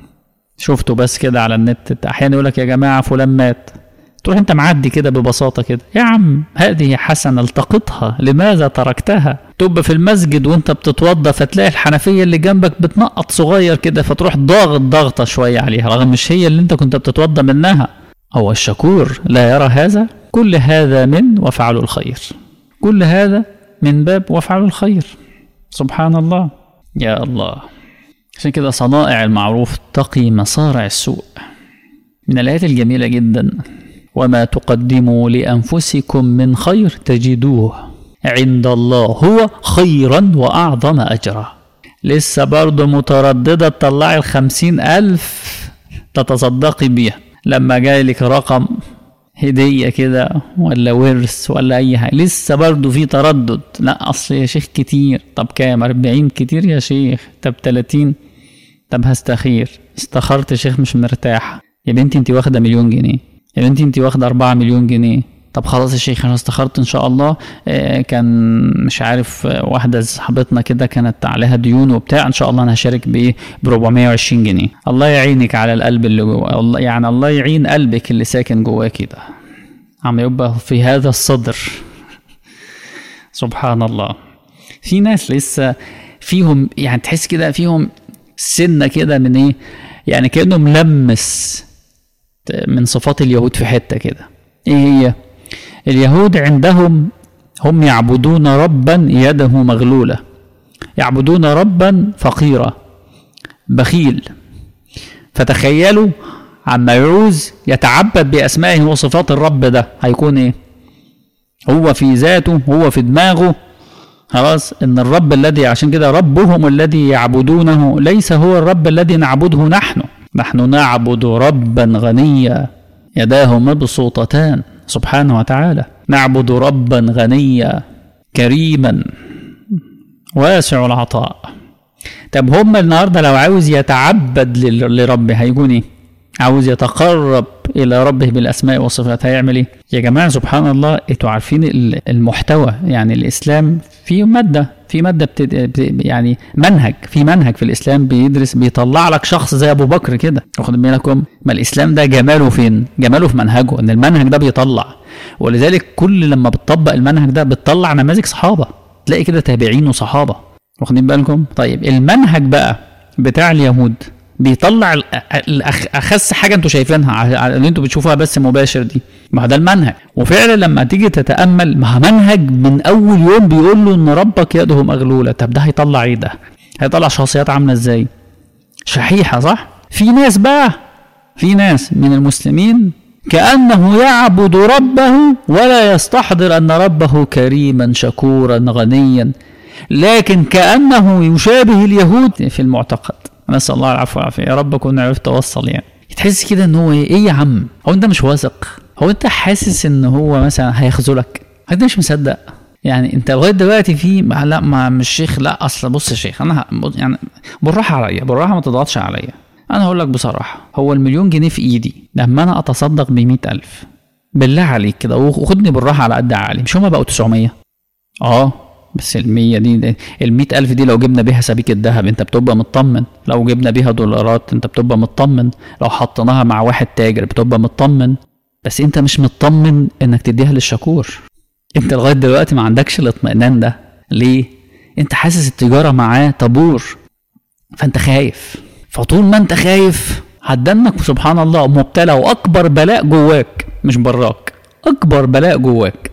شفته بس كده على النت احيانا يقول لك يا جماعه فلان مات تروح انت معدي كده ببساطه كده يا عم هذه حسنه التقطها لماذا تركتها تبقى في المسجد وانت بتتوضى فتلاقي الحنفيه اللي جنبك بتنقط صغير كده فتروح ضاغط ضغطه شويه عليها رغم مش هي اللي انت كنت بتتوضى منها هو الشكور لا يرى هذا كل هذا من وفعلوا الخير كل هذا من باب وفعلوا الخير سبحان الله يا الله عشان كده صنائع المعروف تقي مصارع السوء من الآيات الجميلة جدا وما تقدموا لأنفسكم من خير تجدوه عند الله هو خيرا وأعظم أجرا لسه برضه مترددة تطلعي الخمسين ألف تتصدقي بيها لما جاي لك رقم هدية كده ولا ورث ولا أي حاجة لسه برضه في تردد لا أصل يا شيخ كتير طب كام أربعين كتير يا شيخ طب تلاتين طب هستخير استخرت يا شيخ مش مرتاحة يا بنتي انت واخدة مليون جنيه يا بنتي انت واخدة أربعة مليون جنيه طب خلاص يا شيخ انا استخرت ان شاء الله آه، كان مش عارف آه، واحده صاحبتنا كده كانت عليها ديون وبتاع ان شاء الله انا هشارك بايه ب 420 جنيه الله يعينك على القلب اللي جوه الله يعني الله يعين قلبك اللي ساكن جواه كده عم يبقى في هذا الصدر سبحان الله في ناس لسه فيهم يعني تحس كده فيهم سنه كده من ايه يعني كانه ملمس من صفات اليهود في حته كده ايه هي اليهود عندهم هم يعبدون ربا يده مغلولة يعبدون ربا فقيرا بخيل فتخيلوا عما يعوز يتعبد بأسمائه وصفات الرب ده هيكون ايه هو في ذاته هو في دماغه خلاص ان الرب الذي عشان كده ربهم الذي يعبدونه ليس هو الرب الذي نعبده نحن نحن نعبد ربا غنيا يداه مبسوطتان سبحانه وتعالى نعبد ربا غنيا كريما واسع العطاء طب هم النهارده لو عاوز يتعبد لربه هيكون ايه؟ عاوز يتقرب الى ربه بالاسماء والصفات هيعمل ايه؟ يا جماعه سبحان الله انتوا عارفين المحتوى يعني الاسلام فيه ماده في ماده بتد... يعني منهج في منهج في الاسلام بيدرس بيطلع لك شخص زي ابو بكر كده واخد بالكم ما الاسلام ده جماله فين جماله في منهجه ان المنهج ده بيطلع ولذلك كل لما بتطبق المنهج ده بتطلع نماذج صحابه تلاقي كده تابعين وصحابه واخدين بالكم طيب المنهج بقى بتاع اليهود بيطلع اخس حاجه انتوا شايفينها اللي انتوا بتشوفوها بس مباشر دي ما ده المنهج وفعلا لما تيجي تتامل ما منهج من اول يوم بيقول له ان ربك يده مغلوله طب ده هيطلع ايه ده هيطلع شخصيات عامله ازاي شحيحه صح في ناس بقى في ناس من المسلمين كانه يعبد ربه ولا يستحضر ان ربه كريما شكورا غنيا لكن كانه يشابه اليهود في المعتقد نسال الله العفو والعافيه يا رب اكون عرفت اوصل يعني تحس كده ان هو ايه ايه يا عم هو انت مش واثق هو انت حاسس ان هو مثلا هيخذلك انت مش مصدق يعني انت لغايه دلوقتي في لا ما مش شيخ لا اصل بص يا شيخ انا يعني بالراحه عليا بالراحه ما تضغطش عليا انا هقول لك بصراحه هو المليون جنيه في ايدي لما انا اتصدق ب ألف بالله عليك كده وخدني بالراحه على قد عقلي مش هما بقوا 900 اه بس المية دي المية ألف دي لو جبنا بيها سبيكة ذهب أنت بتبقى مطمن لو جبنا بيها دولارات أنت بتبقى مطمن لو حطيناها مع واحد تاجر بتبقى مطمن بس أنت مش مطمن إنك تديها للشكور أنت لغاية دلوقتي ما عندكش الاطمئنان ده ليه؟ أنت حاسس التجارة معاه طابور فأنت خايف فطول ما أنت خايف هتدنك سبحان الله مبتلى وأكبر بلاء جواك مش براك أكبر بلاء جواك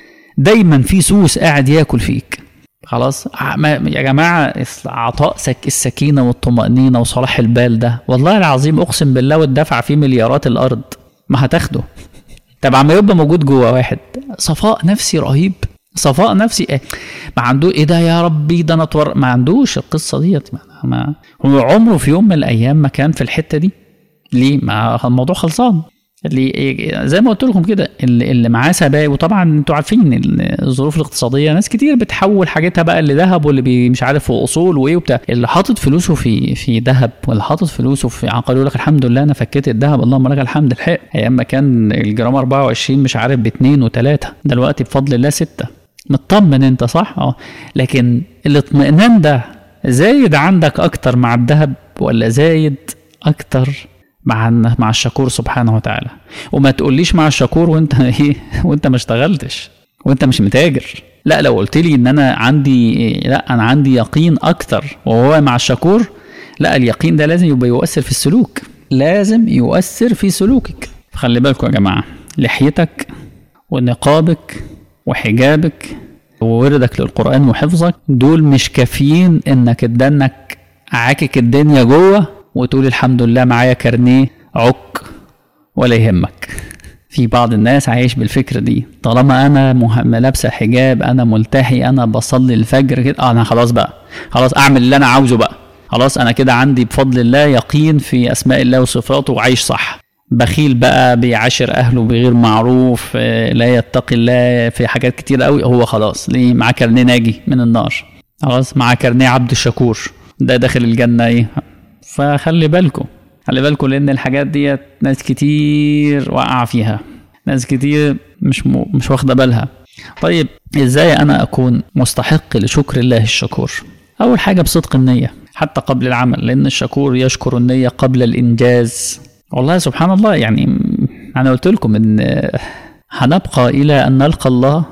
دايما في سوس قاعد ياكل فيك خلاص يا جماعة عطاء سك السكينة والطمأنينة وصلاح البال ده والله العظيم أقسم بالله والدفع فيه مليارات الأرض ما هتاخده طب عم يبقى موجود جوه واحد صفاء نفسي رهيب صفاء نفسي إيه؟ ما عنده ايه ده يا ربي ده انا اتور ما عندوش القصه ديت ما هو عمره في يوم من الايام ما كان في الحته دي ليه ما الموضوع خلصان اللي زي ما قلت لكم كده اللي معاه سبائك وطبعا انتوا عارفين الظروف الاقتصاديه ناس كتير بتحول حاجتها بقى لذهب واللي مش عارف في اصول وايه وبتاع اللي حاطط فلوسه في في ذهب واللي حاطط فلوسه في عقار يقول لك الحمد لله انا فكيت الذهب اللهم لك الحمد الحق ايام ما كان الجرام 24 مش عارف باثنين وثلاثه دلوقتي بفضل الله سته مطمن انت صح اه لكن الاطمئنان ده زايد عندك اكتر مع الذهب ولا زايد اكتر مع مع الشكور سبحانه وتعالى وما تقوليش مع الشكور وانت ايه وانت ما اشتغلتش وانت مش متاجر لا لو قلت لي ان انا عندي لا انا عندي يقين اكتر وهو مع الشكور لا اليقين ده لازم يبقى يؤثر في السلوك لازم يؤثر في سلوكك خلي بالكم يا جماعه لحيتك ونقابك وحجابك ووردك للقران وحفظك دول مش كافيين انك تدنك عاكك الدنيا جوه وتقول الحمد لله معايا كارنيه عك ولا يهمك في بعض الناس عايش بالفكرة دي طالما أنا مه- لابسة حجاب أنا ملتحي أنا بصلي الفجر كده آه أنا خلاص بقى خلاص أعمل اللي أنا عاوزه بقى خلاص أنا كده عندي بفضل الله يقين في أسماء الله وصفاته وعايش صح بخيل بقى بيعاشر أهله بغير معروف آه، لا يتقي الله في حاجات كتير قوي هو خلاص ليه معاه كارنيه ناجي من النار خلاص معاه كارنيه عبد الشكور ده داخل الجنة إيه فخلي بالكم خلي بالكم لان الحاجات ديت ناس كتير واقعه فيها ناس كتير مش م... مش واخده بالها طيب ازاي انا اكون مستحق لشكر الله الشكور اول حاجه بصدق النيه حتى قبل العمل لان الشكور يشكر النيه قبل الانجاز والله سبحان الله يعني انا قلت لكم ان هنبقى الى ان نلقى الله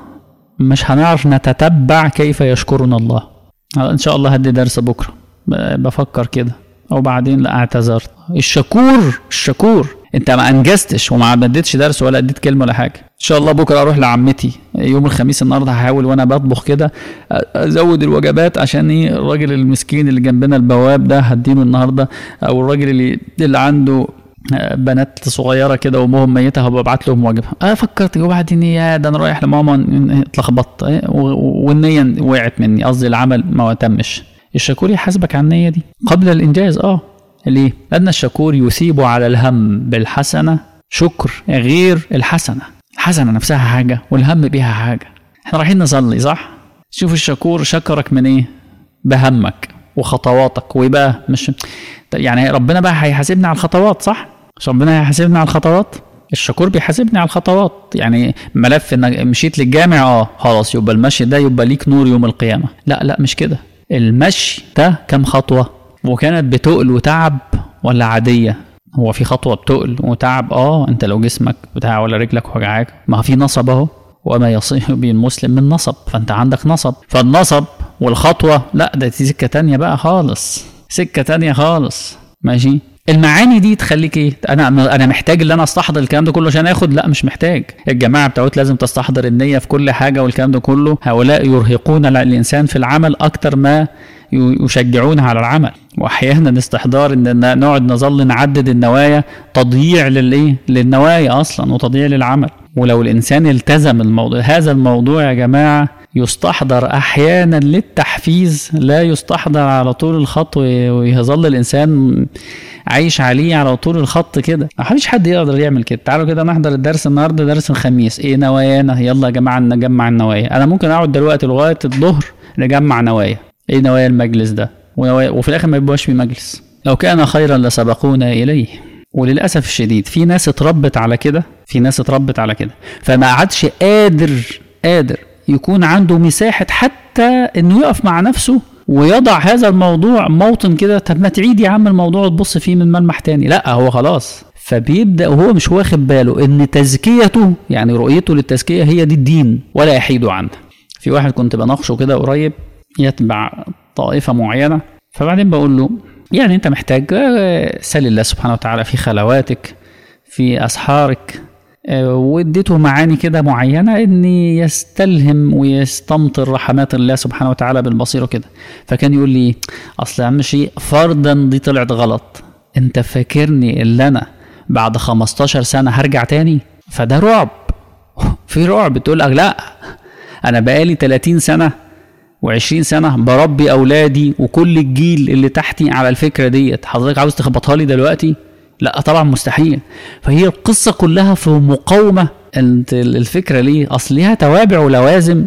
مش هنعرف نتتبع كيف يشكرنا الله ان شاء الله هدي درس بكره ب- بفكر كده او بعدين لا اعتذرت الشكور الشكور انت ما انجزتش وما اديتش درس ولا اديت كلمه ولا حاجه ان شاء الله بكره اروح لعمتي يوم الخميس النهارده هحاول وانا بطبخ كده أ- ازود الوجبات عشان ايه الراجل المسكين اللي جنبنا البواب ده هديله النهارده او الراجل اللي اللي عنده آه، بنات صغيره كده وامهم ميته هبقى ابعت لهم وجبه انا فكرت وبعدين يا ده انا رايح لماما ن- اتلخبطت إيه، و- و- والنيه وقعت مني قصدي العمل ما تمش الشكور يحاسبك على النيه دي قبل الانجاز اه ليه؟ لان الشكور يثيب على الهم بالحسنه شكر غير الحسنه الحسنه نفسها حاجه والهم بيها حاجه احنا رايحين نصلي صح شوف الشكور شكرك من ايه بهمك وخطواتك ويبقى مش يعني ربنا بقى هيحاسبني على الخطوات صح مش ربنا هيحاسبني على الخطوات الشكور بيحاسبني على الخطوات يعني ملف انك مشيت للجامع اه خلاص يبقى المشي ده يبقى ليك نور يوم القيامه لا لا مش كده المشي ده كام خطوه وكانت بتقل وتعب ولا عاديه هو في خطوه بتقل وتعب اه انت لو جسمك بتاع ولا رجلك وجعاك ما في نصب اهو وما يصيح به المسلم من نصب فانت عندك نصب فالنصب والخطوه لا ده دي سكه تانية بقى خالص سكه تانية خالص ماشي المعاني دي تخليك ايه انا انا محتاج ان انا استحضر الكلام ده كله عشان اخد لا مش محتاج الجماعه بتاعت لازم تستحضر النيه في كل حاجه والكلام ده كله هؤلاء يرهقون الانسان في العمل اكتر ما يشجعونه على العمل واحيانا استحضار ان نقعد نظل نعدد النوايا تضييع للايه للنوايا اصلا وتضييع للعمل ولو الانسان التزم الموضوع هذا الموضوع يا جماعه يستحضر احيانا للتحفيز لا يستحضر على طول الخط ويظل الانسان عايش عليه على طول الخط كده ما فيش حد يقدر يعمل كده تعالوا كده نحضر الدرس النهارده درس الخميس ايه نوايانا يلا يا جماعه نجمع النوايا انا ممكن اقعد دلوقتي لغايه الظهر نجمع نوايا ايه نوايا المجلس ده ونوايا وفي الاخر ما يبقاش في مجلس لو كان خيرا لسبقونا اليه وللاسف الشديد في ناس اتربت على كده في ناس اتربت على كده فما عادش قادر قادر يكون عنده مساحه حتى انه يقف مع نفسه ويضع هذا الموضوع موطن كده طب ما تعيد يا عم الموضوع تبص فيه من ملمح تاني لا هو خلاص فبيبدا وهو مش واخد باله ان تزكيته يعني رؤيته للتزكيه هي دي الدين ولا يحيد عنه في واحد كنت بناقشه كده قريب يتبع طائفه معينه فبعدين بقول له يعني انت محتاج سل الله سبحانه وتعالى في خلواتك في اسحارك واديته معاني كده معينة ان يستلهم ويستمطر رحمات الله سبحانه وتعالى بالبصيرة كده فكان يقول لي اصل اهم شيء فرضا دي طلعت غلط انت فاكرني اللي انا بعد 15 سنة هرجع تاني فده رعب في رعب تقول لك لا انا بقالي 30 سنة و20 سنة بربي أولادي وكل الجيل اللي تحتي على الفكرة ديت حضرتك عاوز تخبطها لي دلوقتي؟ لا طبعا مستحيل فهي القصة كلها في مقاومة الفكرة ليه أصل ليها توابع ولوازم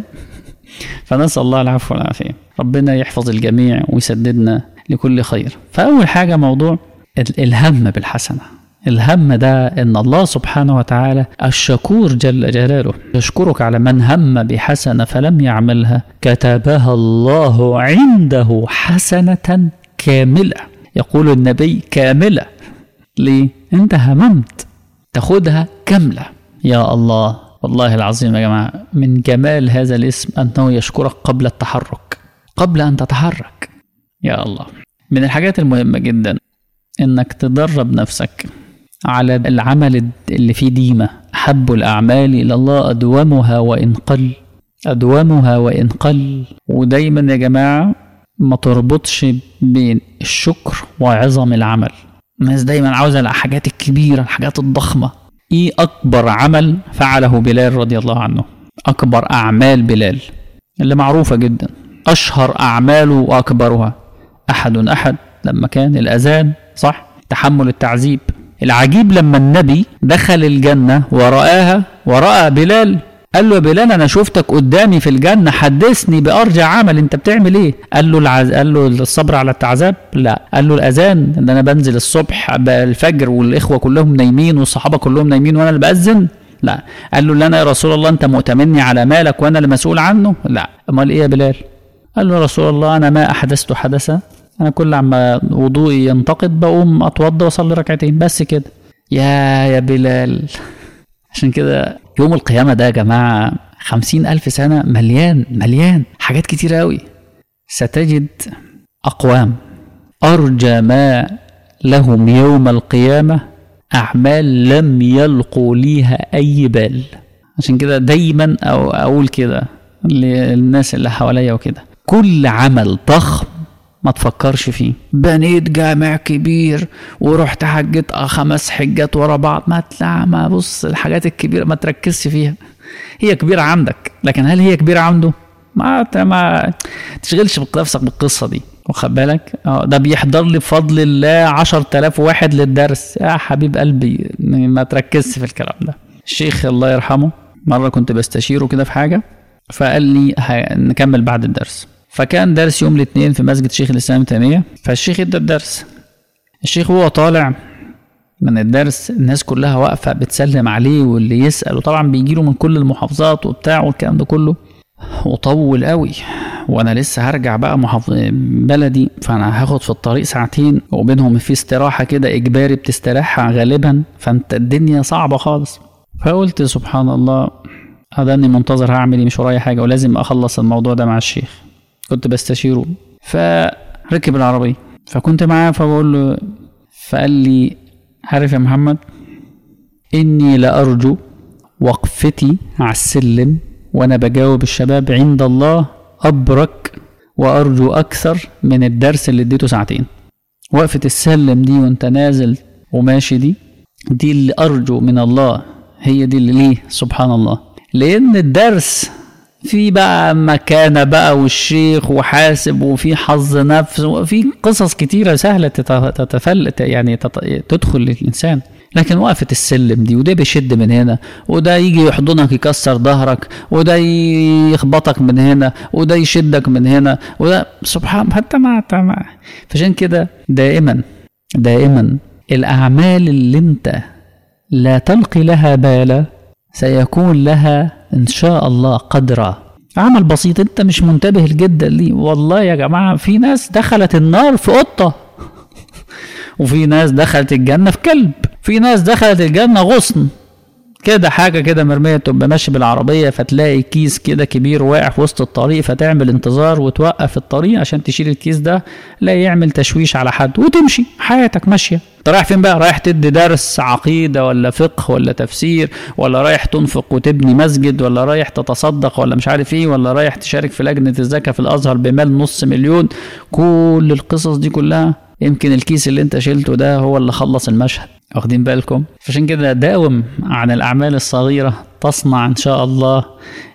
فنسأل الله العفو والعافية ربنا يحفظ الجميع ويسددنا لكل خير فأول حاجة موضوع الهم بالحسنة الهم ده ان الله سبحانه وتعالى الشكور جل جلاله يشكرك على من هم بحسنه فلم يعملها كتبها الله عنده حسنه كامله يقول النبي كامله ليه انت هممت تاخدها كامله يا الله والله العظيم يا جماعه من جمال هذا الاسم انه يشكرك قبل التحرك قبل ان تتحرك يا الله من الحاجات المهمه جدا انك تدرب نفسك على العمل اللي فيه ديمة أحب الأعمال إلى الله أدومها وإن قل أدومها وإن قل ودايما يا جماعة ما تربطش بين الشكر وعظم العمل الناس دايما عاوزة الحاجات الكبيرة الحاجات الضخمة ايه اكبر عمل فعله بلال رضي الله عنه اكبر اعمال بلال اللي معروفه جدا اشهر اعماله واكبرها احد احد لما كان الاذان صح تحمل التعذيب العجيب لما النبي دخل الجنه ورآها ورأى بلال قال له يا بلال انا شفتك قدامي في الجنه حدثني بارجع عمل انت بتعمل ايه قال له العز... قال له الصبر على التعذاب لا قال له الاذان ان انا بنزل الصبح الفجر والاخوه كلهم نايمين والصحابه كلهم نايمين وانا اللي باذن لا قال له لا يا رسول الله انت مؤتمني على مالك وانا اللي مسؤول عنه لا امال ايه يا بلال قال له يا رسول الله انا ما احدثت حدثا انا كل عما وضوئي ينتقد بقوم اتوضى واصلي ركعتين بس كده يا يا بلال عشان كده يوم القيامة ده يا جماعة خمسين ألف سنة مليان مليان حاجات كتير أوي ستجد أقوام أرجى ما لهم يوم القيامة أعمال لم يلقوا ليها أي بال عشان كده دايما أو أقول كده للناس اللي حواليا وكده كل عمل ضخم ما تفكرش فيه بنيت جامع كبير ورحت حجت خمس حجات ورا بعض ما تطلع ما بص الحاجات الكبيره ما تركزش فيها هي كبيره عندك لكن هل هي كبيره عنده ما ما تشغلش نفسك بالقصه دي واخد بالك اه ده بيحضر لي بفضل الله 10000 واحد للدرس يا حبيب قلبي ما تركزش في الكلام ده الشيخ الله يرحمه مره كنت بستشيره كده في حاجه فقال لي نكمل بعد الدرس فكان درس يوم الاثنين في مسجد شيخ الاسلام ابن تيميه فالشيخ ادى الدرس الشيخ وهو طالع من الدرس الناس كلها واقفه بتسلم عليه واللي يسال وطبعا بيجي له من كل المحافظات وبتاع والكلام ده كله وطول قوي وانا لسه هرجع بقى محافظ بلدي فانا هاخد في الطريق ساعتين وبينهم في استراحه كده اجباري بتستريحها غالبا فانت الدنيا صعبه خالص فقلت سبحان الله اداني منتظر هعمل ايه مش ورايا حاجه ولازم اخلص الموضوع ده مع الشيخ كنت بستشيره فركب العربية فكنت معاه فبقول له فقال لي عارف يا محمد إني لأرجو وقفتي على السلم وأنا بجاوب الشباب عند الله أبرك وأرجو أكثر من الدرس اللي اديته ساعتين وقفة السلم دي وأنت نازل وماشي دي دي اللي أرجو من الله هي دي اللي ليه سبحان الله لأن الدرس في بقى مكانة بقى والشيخ وحاسب وفي حظ نفس وفي قصص كتيرة سهلة تتفلت يعني تدخل للإنسان لكن وقفة السلم دي وده بيشد من هنا وده يجي يحضنك يكسر ظهرك وده يخبطك من هنا وده يشدك من هنا وده سبحان حتى ما فعشان كده دائما دائما الأعمال اللي انت لا تلقي لها بالا سيكون لها ان شاء الله قدرا عمل بسيط انت مش منتبه جدا ليه والله يا جماعه في ناس دخلت النار في قطه وفي ناس دخلت الجنه في كلب في ناس دخلت الجنه غصن كده حاجه كده مرميه تبقى ماشي بالعربيه فتلاقي كيس كده كبير واقع في وسط الطريق فتعمل انتظار وتوقف الطريق عشان تشيل الكيس ده لا يعمل تشويش على حد وتمشي حياتك ماشيه انت رايح فين بقى رايح تدي درس عقيده ولا فقه ولا تفسير ولا رايح تنفق وتبني مسجد ولا رايح تتصدق ولا مش عارف ايه ولا رايح تشارك في لجنه الزكاه في الازهر بمال نص مليون كل القصص دي كلها يمكن الكيس اللي انت شلته ده هو اللي خلص المشهد واخدين بالكم عشان كده داوم عن الاعمال الصغيره تصنع ان شاء الله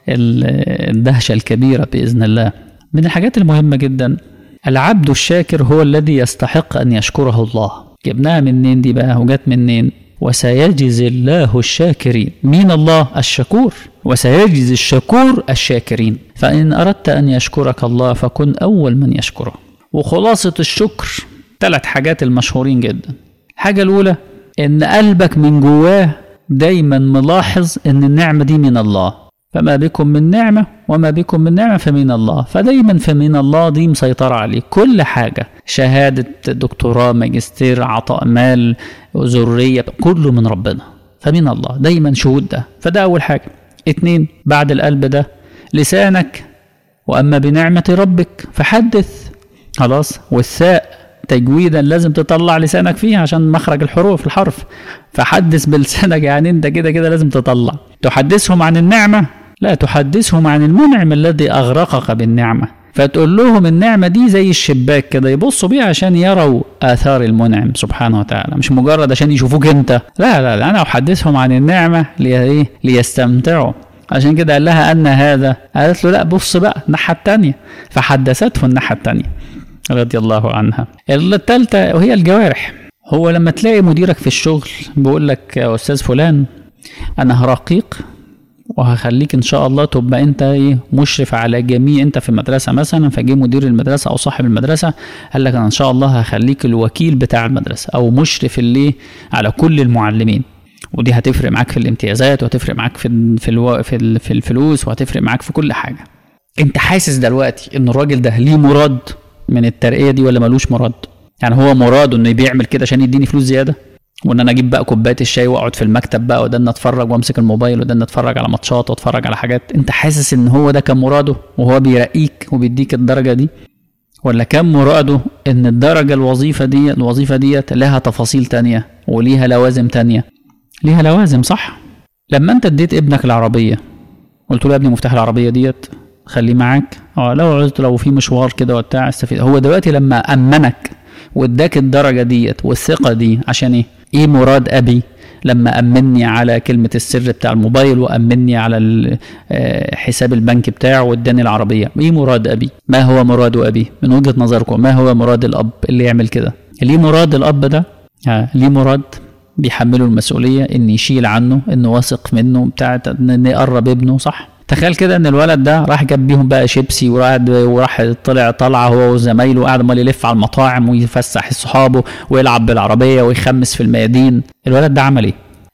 الدهشه الكبيره باذن الله من الحاجات المهمه جدا العبد الشاكر هو الذي يستحق ان يشكره الله جبناها منين دي بقى وجت منين وسيجزي الله الشاكرين مين الله الشكور وسيجزي الشكور الشاكرين فإن أردت أن يشكرك الله فكن أول من يشكره وخلاصة الشكر ثلاث حاجات المشهورين جدا الحاجة الأولى إن قلبك من جواه دايما ملاحظ إن النعمة دي من الله فما بكم من نعمة وما بكم من نعمة فمن الله فدايما فمن الله دي مسيطرة عليه كل حاجة شهادة دكتوراه ماجستير عطاء مال ذرية كله من ربنا فمن الله دايما شهود ده فده أول حاجة اتنين بعد القلب ده لسانك وأما بنعمة ربك فحدث خلاص والثاء تجويدا لازم تطلع لسانك فيه عشان مخرج الحروف الحرف فحدث بلسانك يعني انت كده كده لازم تطلع تحدثهم عن النعمة لا تحدثهم عن المنعم الذي أغرقك بالنعمة فتقول لهم النعمة دي زي الشباك كده يبصوا بيها عشان يروا آثار المنعم سبحانه وتعالى مش مجرد عشان يشوفوك أنت لا لا لا أنا أحدثهم عن النعمة لي ليستمتعوا عشان كده قال لها أن هذا قالت له لا بص بقى الناحية التانية فحدثته الناحية التانية رضي الله عنها الثالثة وهي الجوارح هو لما تلاقي مديرك في الشغل بيقول لك يا أستاذ فلان أنا هرقيق وهخليك ان شاء الله تبقى انت ايه مشرف على جميع انت في المدرسه مثلا فجه مدير المدرسه او صاحب المدرسه قال لك انا ان شاء الله هخليك الوكيل بتاع المدرسه او مشرف اللي على كل المعلمين ودي هتفرق معاك في الامتيازات وهتفرق معاك في في الو... في, ال... في الفلوس وهتفرق معاك في كل حاجه انت حاسس دلوقتي ان الراجل ده ليه مراد من الترقيه دي ولا ملوش مراد يعني هو مراده انه بيعمل كده عشان يديني فلوس زياده وان انا اجيب بقى كوبايه الشاي واقعد في المكتب بقى وده ان اتفرج وامسك الموبايل وده ان اتفرج على ماتشات واتفرج على حاجات انت حاسس ان هو ده كان مراده وهو بيرقيك وبيديك الدرجه دي ولا كان مراده ان الدرجه الوظيفه دي الوظيفه ديت لها تفاصيل تانية وليها لوازم تانية ليها لوازم صح لما انت اديت ابنك العربيه قلت له يا ابني مفتاح العربيه ديت خليه معاك اه لو عزت لو في مشوار كده وبتاع استفيد هو دلوقتي لما امنك واداك الدرجه ديت والثقه دي عشان ايه ايه مراد ابي لما امني على كلمه السر بتاع الموبايل وامني على حساب البنك بتاعه واداني العربيه ايه مراد ابي ما هو مراد ابي من وجهه نظركم ما هو مراد الاب اللي يعمل كده ليه مراد الاب ده ها ليه مراد بيحمله المسؤوليه ان يشيل عنه انه واثق منه بتاع ان يقرب ابنه صح تخيل كده ان الولد ده راح جاب بيهم بقى شيبسي وقعد وراح طلع طلعه هو وزمايله وقعد امال يلف على المطاعم ويفسح صحابه ويلعب بالعربيه ويخمس في الميادين الولد ده عمل ايه؟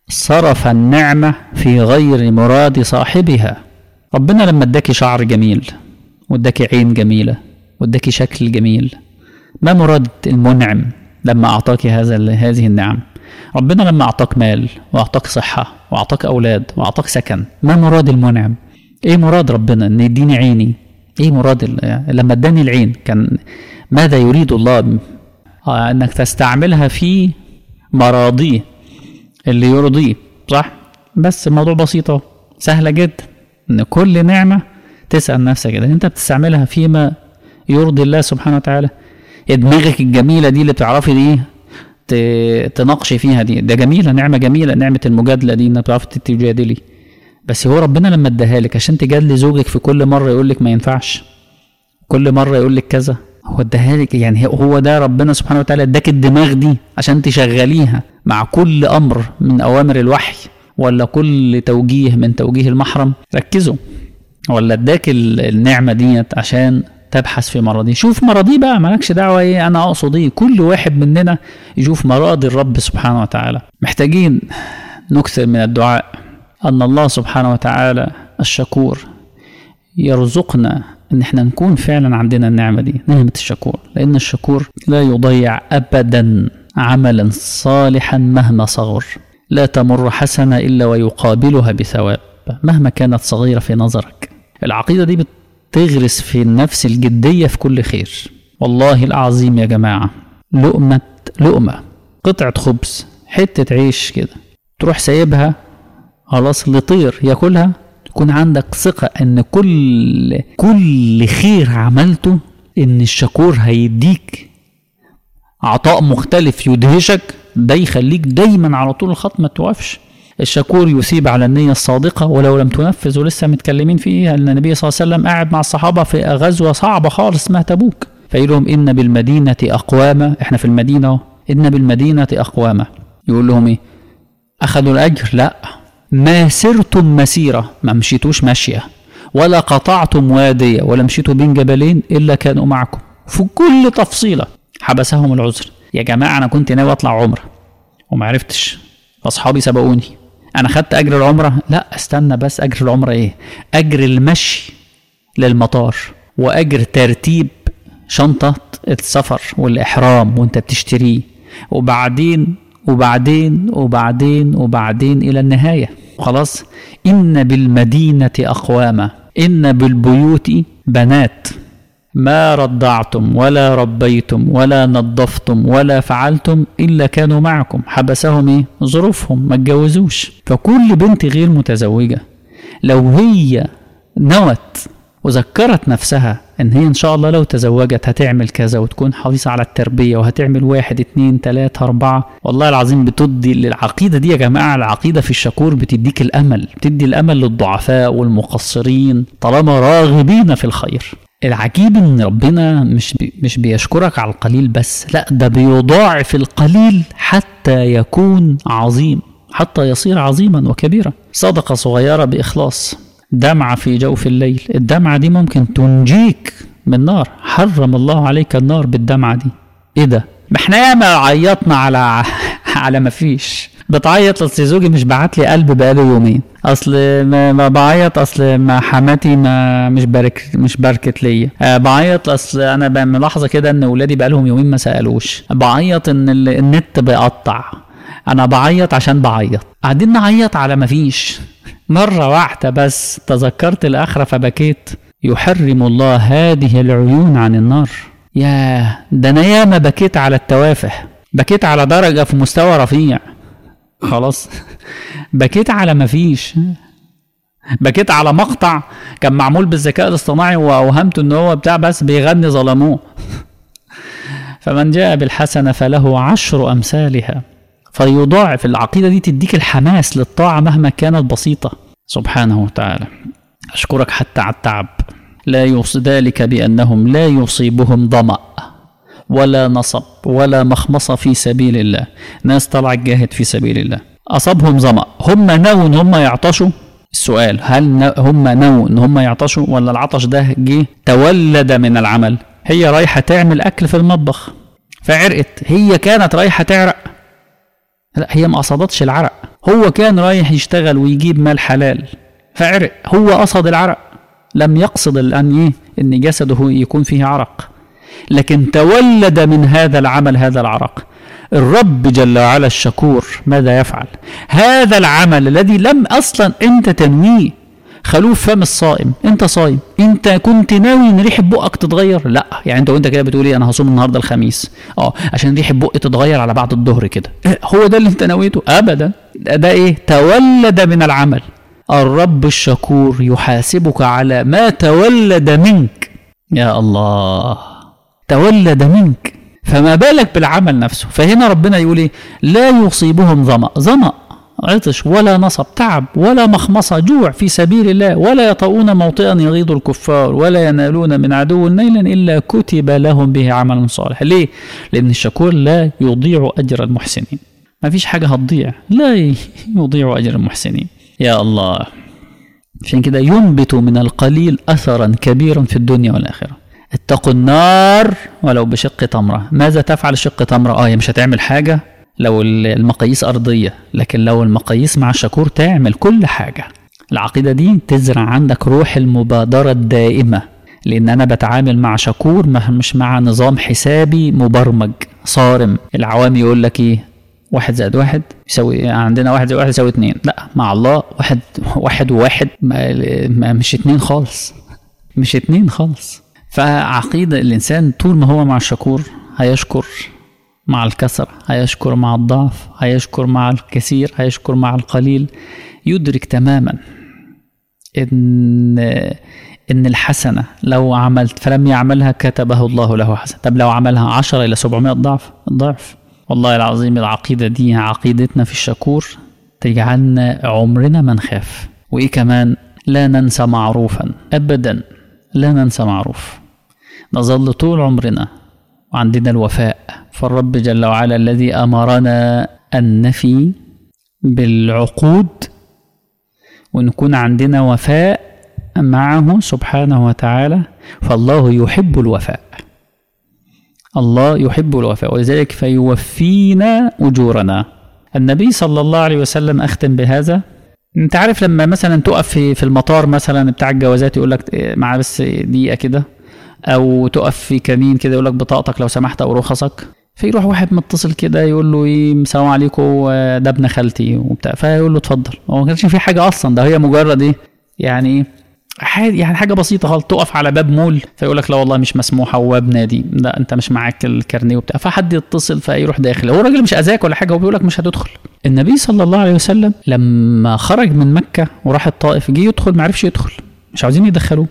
صرف النعمه في غير مراد صاحبها ربنا لما اداكي شعر جميل واداكي عين جميله واداكي شكل جميل ما مراد المنعم لما اعطاك هذا هذه النعم ربنا لما اعطاك مال واعطاك صحه واعطاك اولاد واعطاك سكن ما مراد المنعم ايه مراد ربنا ان يديني عيني ايه مراد لما اداني العين كان ماذا يريد الله آه انك تستعملها في مراضيه اللي يرضيه صح بس الموضوع بسيط سهله جدا ان كل نعمه تسال نفسك كده انت بتستعملها فيما يرضي الله سبحانه وتعالى دماغك الجميله دي اللي بتعرفي دي تناقشي فيها دي ده جميله نعمه جميله نعمه المجادله دي انك بتعرفي تجادلي بس هو ربنا لما اداها لك عشان تجادلي زوجك في كل مره يقول لك ما ينفعش كل مره يقول لك كذا هو اداها لك يعني هو ده ربنا سبحانه وتعالى اداك الدماغ دي عشان تشغليها مع كل امر من اوامر الوحي ولا كل توجيه من توجيه المحرم ركزوا ولا اداك النعمه ديت عشان تبحث في مرضي شوف مرضي بقى مالكش دعوه ايه انا اقصد ايه كل واحد مننا يشوف مراضي الرب سبحانه وتعالى محتاجين نكثر من الدعاء ان الله سبحانه وتعالى الشكور يرزقنا ان احنا نكون فعلا عندنا النعمه دي نعمه الشكور لان الشكور لا يضيع ابدا عملا صالحا مهما صغر لا تمر حسنه الا ويقابلها بثواب مهما كانت صغيره في نظرك العقيده دي تغرس في النفس الجدية في كل خير والله العظيم يا جماعة لقمة لقمة قطعة خبز حتة عيش كده تروح سايبها خلاص لطير ياكلها تكون عندك ثقة ان كل كل خير عملته ان الشكور هيديك عطاء مختلف يدهشك ده يخليك دايما على طول الخط ما توقفش الشكور يثيب على النية الصادقة ولو لم تنفذ ولسه متكلمين فيها أن النبي صلى الله عليه وسلم قاعد مع الصحابة في غزوة صعبة خالص اسمها تبوك فيقول لهم إن بالمدينة أقواما إحنا في المدينة إن بالمدينة أقواما يقول لهم إيه أخذوا الأجر لا ما سرتم مسيرة ما مشيتوش ماشية ولا قطعتم وادية ولا مشيتوا بين جبلين إلا كانوا معكم في كل تفصيلة حبسهم العذر يا جماعة أنا كنت ناوي أطلع عمرة وما عرفتش فأصحابي سبقوني انا خدت اجر العمره لا استنى بس اجر العمره ايه اجر المشي للمطار واجر ترتيب شنطه السفر والاحرام وانت بتشتريه وبعدين وبعدين وبعدين وبعدين الى النهايه خلاص ان بالمدينه اقواما ان بالبيوت بنات ما رضعتم ولا ربيتم ولا نظفتم ولا فعلتم الا كانوا معكم حبسهم ايه ظروفهم ما اتجوزوش فكل بنت غير متزوجه لو هي نوت وذكرت نفسها ان هي ان شاء الله لو تزوجت هتعمل كذا وتكون حريصة على التربية وهتعمل واحد اتنين تلاتة اربعة والله العظيم بتدي للعقيدة دي يا جماعة العقيدة في الشكور بتديك الامل بتدي الامل للضعفاء والمقصرين طالما راغبين في الخير العجيب ان ربنا مش بي مش بيشكرك على القليل بس لا ده بيضاعف القليل حتى يكون عظيم حتى يصير عظيما وكبيرا صدقة صغيرة بإخلاص دمعة في جوف الليل الدمعة دي ممكن تنجيك من نار حرم الله عليك النار بالدمعة دي ايه ده ما احنا ياما عيطنا على على ما فيش بتعيط اصل زوجي مش بعت لي قلب بقاله يومين اصل ما ما بعيط اصل ما حماتي ما مش بارك مش باركت ليا أه بعيط اصل انا بقى ملاحظه كده ان ولادي بقالهم يومين ما سالوش بعيط ان ال- النت بيقطع انا بعيط عشان بعيط قاعدين نعيط على ما فيش مرة واحدة بس تذكرت الآخرة فبكيت يحرم الله هذه العيون عن النار ياه ده أنا ياما بكيت على التوافه بكيت على درجة في مستوى رفيع خلاص بكيت على ما فيش بكيت على مقطع كان معمول بالذكاء الاصطناعي واوهمت ان هو بتاع بس بيغني ظلموه فمن جاء بالحسنه فله عشر امثالها فيضاعف العقيده دي تديك الحماس للطاعه مهما كانت بسيطه سبحانه وتعالى اشكرك حتى على التعب لا يوصي ذلك بانهم لا يصيبهم ظمأ ولا نصب ولا مخمصه في سبيل الله ناس طلعت جاهد في سبيل الله اصابهم ظمأ هم نووا ان هم يعطشوا السؤال هل ن- هم نووا ان هم يعطشوا ولا العطش ده جه تولد من العمل هي رايحه تعمل اكل في المطبخ فعرقت هي كانت رايحه تعرق لا هي ما قصدتش العرق هو كان رايح يشتغل ويجيب مال حلال فعرق هو قصد العرق لم يقصد ان ايه ان جسده يكون فيه عرق لكن تولد من هذا العمل هذا العرق الرب جل وعلا الشكور ماذا يفعل هذا العمل الذي لم اصلا انت تنويه خلوف فم الصائم انت صايم انت كنت ناوي ان ريحه بقك تتغير لا يعني انت وانت كده بتقول ايه انا هصوم النهارده الخميس اه عشان ريحه بقي تتغير على بعد الظهر كده إيه، هو ده اللي انت نويته ابدا ده, ده ايه تولد من العمل الرب الشكور يحاسبك على ما تولد منك يا الله تولد منك فما بالك بالعمل نفسه فهنا ربنا يقول ايه لا يصيبهم ظمأ ظمأ عطش ولا نصب تعب ولا مخمصة جوع في سبيل الله ولا يطؤون موطئا يغيظ الكفار ولا ينالون من عدو نيلا إلا كتب لهم به عمل صالح ليه؟ لأن الشكور لا يضيع أجر المحسنين ما فيش حاجة هتضيع لا يضيع أجر المحسنين يا الله عشان كده ينبت من القليل أثرا كبيرا في الدنيا والآخرة اتقوا النار ولو بشق تمرة ماذا تفعل شق تمرة اه هي مش هتعمل حاجة لو المقاييس أرضية لكن لو المقاييس مع الشكور تعمل كل حاجة العقيدة دي تزرع عندك روح المبادرة الدائمة لأن أنا بتعامل مع شكور ما- مش مع نظام حسابي مبرمج صارم العوام يقول لك إيه واحد زائد واحد يساوي عندنا واحد زائد واحد يساوي اتنين لا مع الله واحد واحد وواحد ما ما مش اتنين خالص مش اتنين خالص فعقيدة الإنسان طول ما هو مع الشكور هيشكر مع الكسر هيشكر مع الضعف هيشكر مع الكثير هيشكر مع القليل يدرك تماما ان ان الحسنه لو عملت فلم يعملها كتبه الله له حسنه طب لو عملها 10 الى 700 ضعف ضعف والله العظيم العقيده دي عقيدتنا في الشكور تجعلنا عمرنا ما نخاف وايه كمان لا ننسى معروفا ابدا لا ننسى معروف نظل طول عمرنا وعندنا الوفاء فالرب جل وعلا الذي امرنا ان نفي بالعقود ونكون عندنا وفاء معه سبحانه وتعالى فالله يحب الوفاء الله يحب الوفاء ولذلك فيوفينا اجورنا النبي صلى الله عليه وسلم اختم بهذا انت عارف لما مثلا تقف في في المطار مثلا بتاع الجوازات يقول لك إيه، معاه بس دقيقه كده او تقف في كمين كده يقول لك بطاقتك لو سمحت او رخصك فيروح واحد متصل كده يقول له ايه السلام عليكم آه، ده ابن خالتي وبتاع فيقول له اتفضل هو ما كانش في حاجه اصلا ده هي مجرد ايه يعني ايه حاجة يعني حاجة بسيطة خالص تقف على باب مول فيقول لك لا والله مش مسموح هو باب نادي لا انت مش معاك الكارنيه وبتاع فحد يتصل فيروح داخل هو الراجل مش اذاك ولا حاجة هو بيقول لك مش هتدخل النبي صلى الله عليه وسلم لما خرج من مكة وراح الطائف جه يدخل ما عرفش يدخل مش عاوزين يدخلوه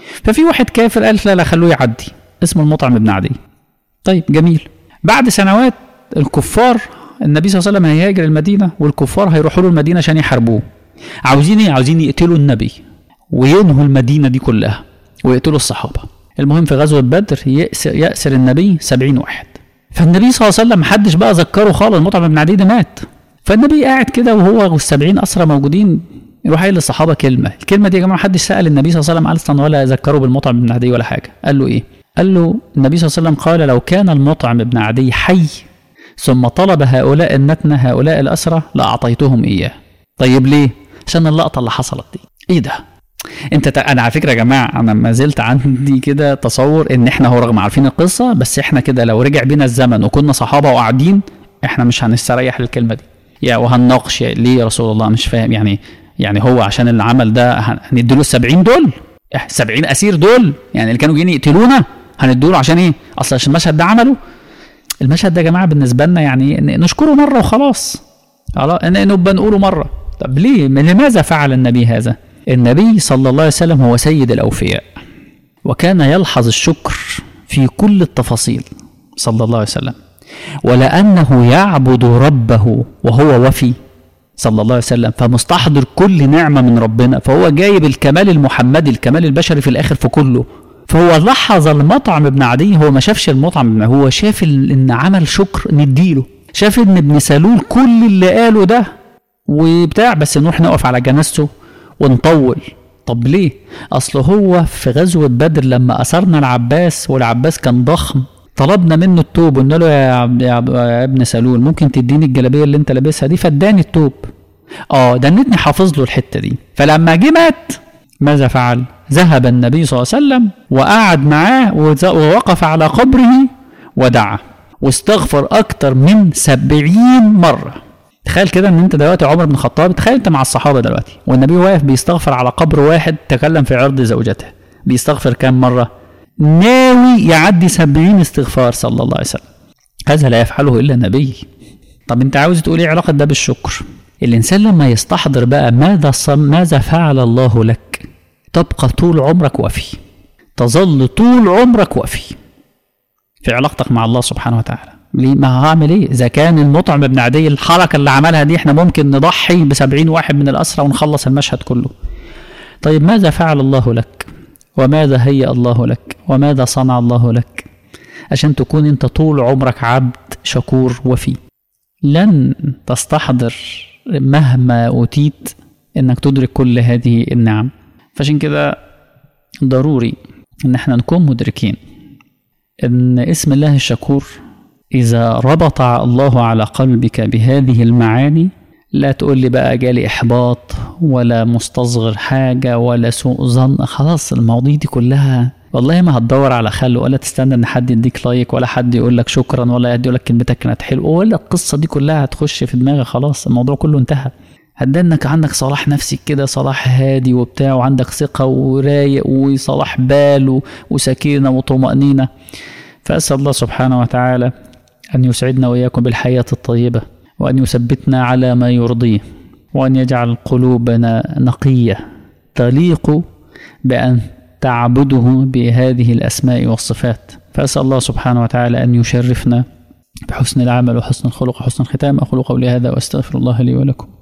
ففي واحد كافر قال لا لا خلوه يعدي اسمه المطعم بن عدي طيب جميل بعد سنوات الكفار النبي صلى الله عليه وسلم هيهاجر المدينة والكفار هيروحوا له المدينة عشان يحاربوه عاوزين ايه عاوزين يقتلوا النبي وينهوا المدينة دي كلها ويقتلوا الصحابة المهم في غزوة بدر يأسر, يأسر النبي سبعين واحد فالنبي صلى الله عليه وسلم محدش بقى ذكره خالص المطعم بن عدي ده مات فالنبي قاعد كده وهو والسبعين أسرى موجودين يروح قايل للصحابة كلمة الكلمة دي يا جماعة محدش سأل النبي صلى الله عليه وسلم أصلا ولا ذكره بالمطعم بن عدي ولا حاجة قال له إيه قال له النبي صلى الله عليه وسلم قال لو كان المطعم بن عدي حي ثم طلب هؤلاء النتنة هؤلاء الأسرى لأعطيتهم إياه طيب ليه عشان اللقطة اللي حصلت دي إيه ده انت ت... انا على فكره يا جماعه انا ما زلت عندي كده تصور ان احنا هو رغم عارفين القصه بس احنا كده لو رجع بينا الزمن وكنا صحابه وقاعدين احنا مش هنستريح للكلمه دي يا وهنناقش ليه يا رسول الله مش فاهم يعني يعني هو عشان اللي عمل ده هنديله ال 70 دول 70 اسير دول يعني اللي كانوا جايين يقتلونا هنديله عشان ايه؟ اصل عشان المشهد ده عمله المشهد ده يا جماعه بالنسبه لنا يعني نشكره مره وخلاص خلاص نبقى نقوله مره طب ليه؟ لماذا فعل النبي هذا؟ النبي صلى الله عليه وسلم هو سيد الاوفياء وكان يلحظ الشكر في كل التفاصيل صلى الله عليه وسلم ولانه يعبد ربه وهو وفي صلى الله عليه وسلم فمستحضر كل نعمه من ربنا فهو جايب الكمال المحمدي الكمال البشري في الاخر في كله فهو لحظ المطعم ابن عدي هو ما شافش المطعم هو شاف ان عمل شكر نديله شاف ان ابن سلول كل اللي قاله ده وبتاع بس نروح نقف على جنازته ونطول طب ليه اصل هو في غزوة بدر لما أسرنا العباس والعباس كان ضخم طلبنا منه التوب قلنا له يا, عب... يا, عب... يا ابن سلول ممكن تديني الجلابيه اللي انت لابسها دي فاداني التوب اه دنتني حافظ له الحته دي فلما جه مات ماذا فعل ذهب النبي صلى الله عليه وسلم وقعد معاه ووقف على قبره ودعا واستغفر أكتر من سبعين مرة تخيل كده ان انت دلوقتي عمر بن الخطاب تخيل انت مع الصحابه دلوقتي والنبي واقف بيستغفر على قبر واحد تكلم في عرض زوجته بيستغفر كام مره ناوي يعدي سبعين استغفار صلى الله عليه وسلم هذا لا يفعله الا النبي طب انت عاوز تقول ايه علاقه ده بالشكر الانسان لما يستحضر بقى ماذا صم ماذا فعل الله لك تبقى طول عمرك وفي تظل طول عمرك وفي في علاقتك مع الله سبحانه وتعالى ليه ما هعمل ايه اذا كان المطعم ابن عدي الحركه اللي عملها دي احنا ممكن نضحي بسبعين واحد من الاسرى ونخلص المشهد كله طيب ماذا فعل الله لك وماذا هيأ الله لك وماذا صنع الله لك عشان تكون انت طول عمرك عبد شكور وفي لن تستحضر مهما اوتيت انك تدرك كل هذه النعم فعشان كده ضروري ان احنا نكون مدركين ان اسم الله الشكور اذا ربط الله على قلبك بهذه المعاني لا تقول لي بقى جالي احباط ولا مستصغر حاجه ولا سوء ظن خلاص المواضيع دي كلها والله ما هتدور على خلق ولا تستنى ان حد يديك لايك ولا حد يقول لك شكرا ولا حد يقول لك كلمتك كانت حلوه ولا القصه دي كلها هتخش في دماغك خلاص الموضوع كله انتهى هتلاقي انك عندك صلاح نفسي كده صلاح هادي وبتاع وعندك ثقه ورايق وصلاح بال وسكينه وطمانينه فاسال الله سبحانه وتعالى ان يسعدنا واياكم بالحياه الطيبه وان يثبتنا على ما يرضيه وان يجعل قلوبنا نقيه تليق بان تعبده بهذه الاسماء والصفات فاسال الله سبحانه وتعالى ان يشرفنا بحسن العمل وحسن الخلق وحسن الختام اقول قولي هذا واستغفر الله لي ولكم